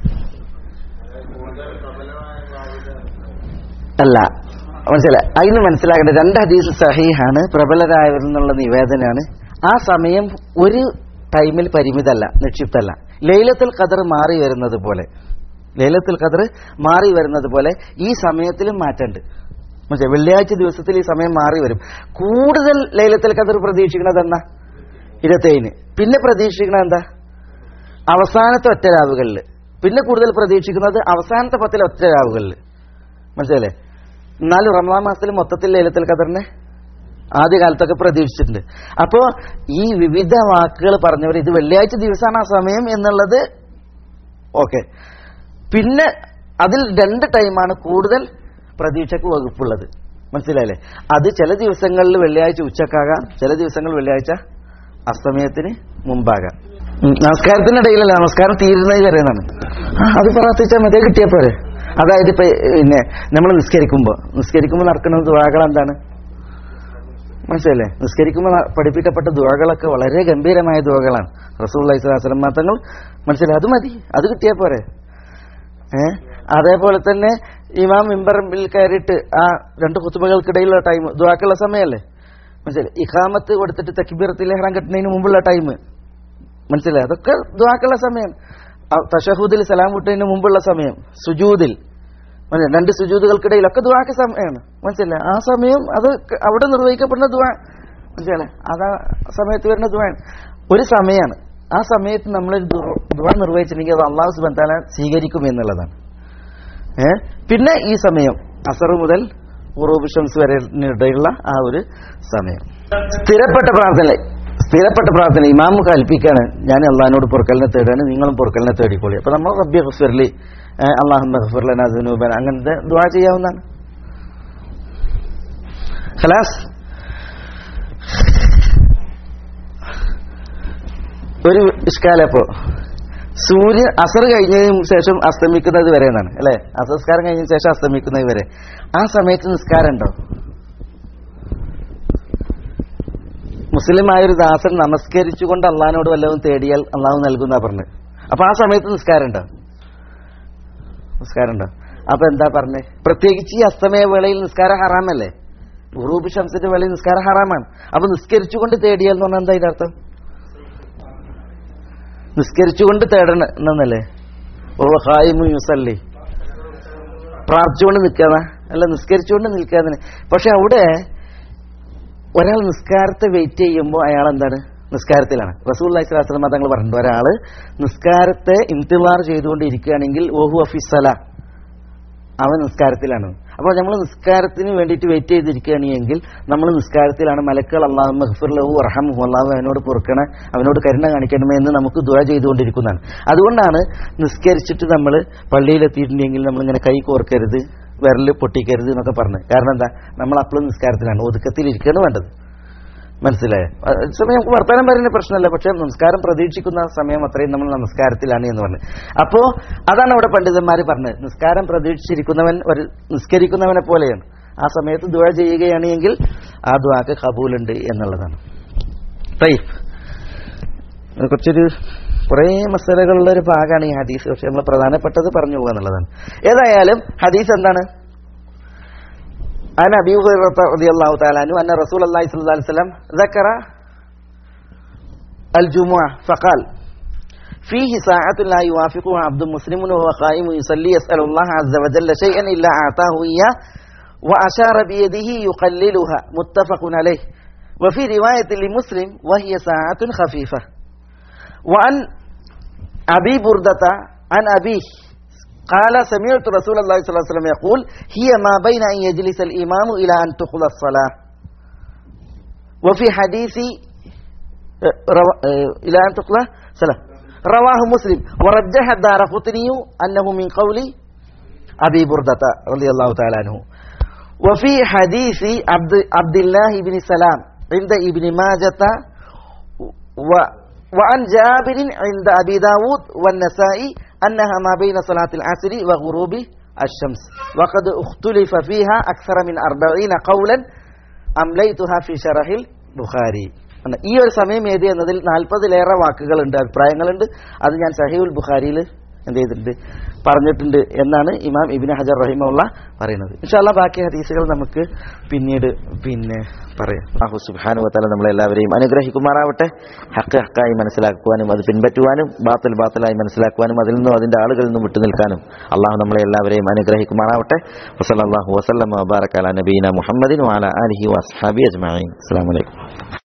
അല്ല മനസ്സിലായി അതിന് മനസ്സിലാക്കേണ്ടത് രണ്ട് ഹദീസ് സഹീഹാണ് പ്രബലരായവരിൽ നിന്നുള്ള നിവേദനമാണ് ആ സമയം ഒരു ടൈമിൽ പരിമിതമല്ല നിക്ഷിപ്തല്ല ലൈലത്തുൽ ഖദർ മാറി വരുന്നത് പോലെ ലൈലത്തുൽ ഖദർ മാറി വരുന്നത് പോലെ ഈ സമയത്തിലും മാറ്റമുണ്ട് മനസ്സിലായി വെള്ളിയാഴ്ച ദിവസത്തിൽ ഈ സമയം മാറി വരും കൂടുതൽ ലൈലത്തുൽ ഖദർ പ്രതീക്ഷിക്കുന്നത് എന്നാ ഇരുപത്തേഴിന് പിന്നെ പ്രതീക്ഷിക്കുന്നത് എന്താ അവസാനത്തെ ഒറ്റ രാവുകളിൽ പിന്നെ കൂടുതൽ പ്രതീക്ഷിക്കുന്നത് അവസാനത്തെ പത്തിലെ ഒറ്റ രാവുകളിൽ മനസ്സിലല്ലേ എന്നാലും റമദാൻ മാസത്തിൽ മൊത്തത്തിൽ ലൈലത്തുൽ ഖദറിനെ ആദ്യ കാലത്തൊക്കെ പ്രതീക്ഷിച്ചിട്ടുണ്ട് അപ്പോ ഈ വിവിധ വാക്കുകൾ പറഞ്ഞവർ ഇത് വെള്ളിയാഴ്ച ദിവസമാണ് ആ സമയം എന്നുള്ളത് ഓക്കെ പിന്നെ അതിൽ രണ്ട് ടൈമാണ് കൂടുതൽ പ്രതീക്ഷക്ക് വകുപ്പുള്ളത് മനസ്സിലായില്ലേ അത് ചില ദിവസങ്ങളിൽ വെള്ളിയാഴ്ച ഉച്ചക്കാകാം ചില ദിവസങ്ങൾ വെള്ളിയാഴ്ച അസ്തമയത്തിന് മുമ്പാകാം ഉം, നമസ്കാരത്തിനിടയിലല്ല നമസ്കാരം തീരുന്നത് വരെയാണ് ആ, അത് പ്രാർത്ഥിച്ചാൽ മതി കിട്ടിയ പോരെ അതായത് ഇപ്പൊ പിന്നെ നമ്മൾ നിസ്കരിക്കുമ്പോൾ നിസ്കരിക്കുമ്പോൾ നടക്കുന്ന ദുവാകൾ എന്താണ് മനസ്സിലല്ലേ നിസ്കരിക്കുമ്പോൾ ന- പഠിപ്പിക്കപ്പെട്ട ദുവകളൊക്കെ വളരെ ഗംഭീരമായ ദുവകളാണ് റസൂൽ അലൈഹിസ്ലാം തങ്ങൾ മനസ്സിലായി അത് മതി അത് കിട്ടിയാൽ പോരെ ഏ അതേപോലെ തന്നെ ഇമാം മിമ്പറിൽ കയറിയിട്ട് ആ രണ്ട് കുത്തുബകൾക്കിടയിലുള്ള ടൈം ദുവാക്കുള്ള സമയമല്ലേ മനസ്സിലായി ഇഖാമത്ത് കൊടുത്തിട്ട് തക്കിബീറത്തിൽ ഇഹ്റാൻ കെട്ടുന്നതിന് മുമ്പുള്ള ടൈം മനസ്സിലായി അതൊക്കെ ദുവാക്കുള്ള സമയം തഷഹൂദിൽ സലാം വിട്ടതിന് മുമ്പുള്ള സമയം സുജൂദിൽ മനസ്സിലായോ? രണ്ട് സുജൂദുകൾക്കിടയിലൊക്കെ ദുവാക്ക് സമയമാണ് മനസ്സിലായില്ലേ ആ സമയം അത് ക- അവിടെ നിർവഹിക്കപ്പെടുന്ന ദുവാ മനസ്സിലായില്ലേ അതാ സമയത്ത് വരുന്ന ദുവാണ് ഒരു സമയമാണ് ആ സമയത്ത് നമ്മൾ ദുവാ നിർവഹിച്ചിട്ടുണ്ടെങ്കിൽ അത് അള്ളാഹു സുബൻ താല സ്വീകരിക്കും എന്നുള്ളതാണ് ഏ പിന്നെ ഈ സമയം അസർ മുതൽ ഉറൂബ് ഷംസ് വരെ ഇടയുള്ള ആ ഒരു സമയം സ്ഥിരപ്പെട്ട പ്രാർത്ഥന സ്ഥിരപ്പെട്ട പ്രാർത്ഥന ഇമാമ് കൽപ്പിക്കാണ് ഞാൻ അള്ളഹാനോട് പൊറുക്കലിനെ തേടാണ് നിങ്ങളും പൊറുക്കലിനെ തേടിക്കോളി അപ്പൊ നമ്മൾ റബ്ബി ഹുസ്ഫർലി അള്ളാഹുബൻ അങ്ങനത്തെ ദുവാ ചെയ്യാവുന്നതാണ് ഖലാസ് ഒരു ഇഷ്കാലപ്പോ സൂര്യൻ അസർ കഴിഞ്ഞതിന് ശേഷം അസ്തമിക്കുന്നത് വരെ എന്നാണ് അല്ലെ അസംസ്കാരം കഴിഞ്ഞതിന് ശേഷം അസ്തമിക്കുന്നത് വരെ ആ സമയത്ത് നിസ്കാരം ഉണ്ടോ മുസ്ലിമായ ഒരു ദാസൻ നമസ്കരിച്ചുകൊണ്ട് അള്ളഹാനോട് വല്ലതും തേടിയാൽ അള്ളാഹു നൽകുന്ന പറഞ്ഞു അപ്പൊ ആ സമയത്ത് നിസ്കാരം ഉണ്ടോ നിസ്കാരം ഉണ്ടോ അപ്പൊ എന്താ പറഞ്ഞേ പ്രത്യേകിച്ച് ഈ അസ്തമയ വേളയിൽ നിസ്കാരം ഹറാമല്ലേ ഉറൂബ് ഷംസിന്റെ വേളയിൽ നിസ്കാരം ഹറാമാണ് അപ്പൊ നിസ്കരിച്ചുകൊണ്ട് തേടിയാൽ എന്ന് പറഞ്ഞാൽ എന്താ ഇതിന്റെ അർത്ഥം നിസ്കരിച്ചുകൊണ്ട് തേടണം എന്നല്ലേ ഓ ഹായിമു യുസല്ലി പ്രാർത്ഥിച്ചുകൊണ്ട് നിൽക്കാതെ അല്ല നിസ്കരിച്ചുകൊണ്ട് നിൽക്കാതെ പക്ഷെ അവിടെ ഒരാൾ നിസ്കാരത്തെ വെയിറ്റ് ചെയ്യുമ്പോൾ അയാൾ എന്താണ് നിസ്കാരത്തിലാണ് റസൂൽ അലൈഹിസ്ലാം തങ്ങൾ പറഞ്ഞിട്ടുണ്ട് ഒരാള് നിസ്കാരത്തെ ഇന്തിമാർ ചെയ്തുകൊണ്ടിരിക്കുകയാണെങ്കിൽ ഓഹു അഫിസല അവൻ നിസ്കാരത്തിലാണ് അപ്പോൾ നമ്മൾ നിസ്കാരത്തിന് വേണ്ടിയിട്ട് വെയിറ്റ് ചെയ്തിരിക്കുകയാണെങ്കിൽ നമ്മൾ നിസ്കാരത്തിലാണ് മലക്കൾ അള്ളാഹു മഹ്ഫുർലഹു റഹമുഹു അള്ളാഹു അവനോട് പൊറുക്കണേ അവനോട് കരുണ കാണിക്കണമേ എന്ന് നമുക്ക് ദുആ ചെയ്തുകൊണ്ടിരിക്കുന്നതാണ് അതുകൊണ്ടാണ് നിസ്കരിച്ചിട്ട് നമ്മൾ പള്ളിയിലെത്തിയിട്ടുണ്ടെങ്കിൽ നമ്മളിങ്ങനെ കൈ കോർക്കരുത് വിരല് പൊട്ടിക്കരുത് എന്നൊക്കെ പറഞ്ഞു കാരണം എന്താ നമ്മൾ അപ്പോഴും നിസ്കാരത്തിലാണ് ഒതുക്കത്തിൽ ഇരിക്കുകയാണ് വേണ്ടത് മനസ്സിലായോ അത് സമയം നമുക്ക് വർത്തമാനം പറയുന്ന പ്രശ്നമല്ല പക്ഷെ നമസ്കാരം പ്രതീക്ഷിക്കുന്ന സമയം അത്രയും നമ്മൾ നമസ്കാരത്തിലാണ് എന്ന് പറഞ്ഞു അപ്പോ അതാണ് അവിടെ പണ്ഡിതന്മാർ പറഞ്ഞത് നിസ്കാരം പ്രതീക്ഷിച്ചിരിക്കുന്നവൻ ഒരു നിസ്കരിക്കുന്നവനെ പോലെയാണ് ആ സമയത്ത് ദുഴ ചെയ്യുകയാണ് എങ്കിൽ ആ ദ്വാക്ക് കബൂലുണ്ട് എന്നുള്ളതാണ് തയ്യ് കുറച്ചൊരു കുറേ മസാലകളുള്ള ഒരു ഭാഗമാണ് ഈ ഹദീസ് പക്ഷെ നമ്മൾ പ്രധാനപ്പെട്ടത് പറഞ്ഞു പോകുക എന്നുള്ളതാണ് ഏതായാലും ഹദീസ് എന്താണ് عن ابي هريره رضي الله تعالى عنه ان رسول الله صلى الله عليه وسلم ذكر الجمعه فقال فيه ساعة لا يوافقها عبد مسلم وهو قائم يصلي يسأل الله عز وجل شيئا إلا أعطاه إياه وأشار بيده يقللها متفق عليه وفي رواية لمسلم وهي ساعة خفيفة وعن أبي بردة عن أبيه قال سمعت رسول الله صلى الله عليه وسلم يقول هي ما بين أن يجلس الإمام إلى أن تقضى الصلاة وفي حديث رو... إلى أن تقضى الصلاة رواه مسلم ورجح الدار قطني أنه من قول أبي بردة رضي الله تعالى عنه وفي حديث عبد, عبد الله بن سلام عند ابن ماجة و وعن جابر عند أبي داود والنسائي أنها ما بين صلاة العصر وغروب الشمس وقد اختلف فيها أكثر من أربعين قولا أمليتها في شرح البخاري ഈ ഒരു സമയം ഏത് എന്നതിൽ നാൽപ്പതിലേറെ വാക്കുകളുണ്ട് അഭിപ്രായങ്ങളുണ്ട് അത് ഞാൻ സഹീഉൽ ബുഖാരിയിൽ എന്ത് ചെയ്തിട്ടുണ്ട് പറഞ്ഞിട്ടുണ്ട് എന്നാണ് ഇമാം ഇബിന് ഹജർ റഹിമുള്ള പറയുന്നത് ഇൻഷാല്ല ബാക്കി ഹദീസുകൾ നമുക്ക് പിന്നീട് പിന്നെ പറയാം അഹു സുബാനു വത്താല നമ്മളെല്ലാവരെയും അനുഗ്രഹിക്കുമാറാവട്ടെ ഹക്ക് ഹക്കായി മനസ്സിലാക്കുവാനും അത് പിൻപറ്റുവാനും ബാത്തൽ ബാത്തലായി മനസ്സിലാക്കുവാനും അതിൽ നിന്നും അതിന്റെ ആളുകളിൽ നിന്നും വിട്ടു നിൽക്കാനും അള്ളാഹു നമ്മളെ എല്ലാവരെയും അനുഗ്രഹിക്കുമാറാവട്ടെ വസല്ലാഹു വസ്ലം വബാറക്കാല നബീന മുഹമ്മദിൻ വാല അലഹി വസ്ഹാബി അജ്മാൻ അസ്സാം വലൈക്കും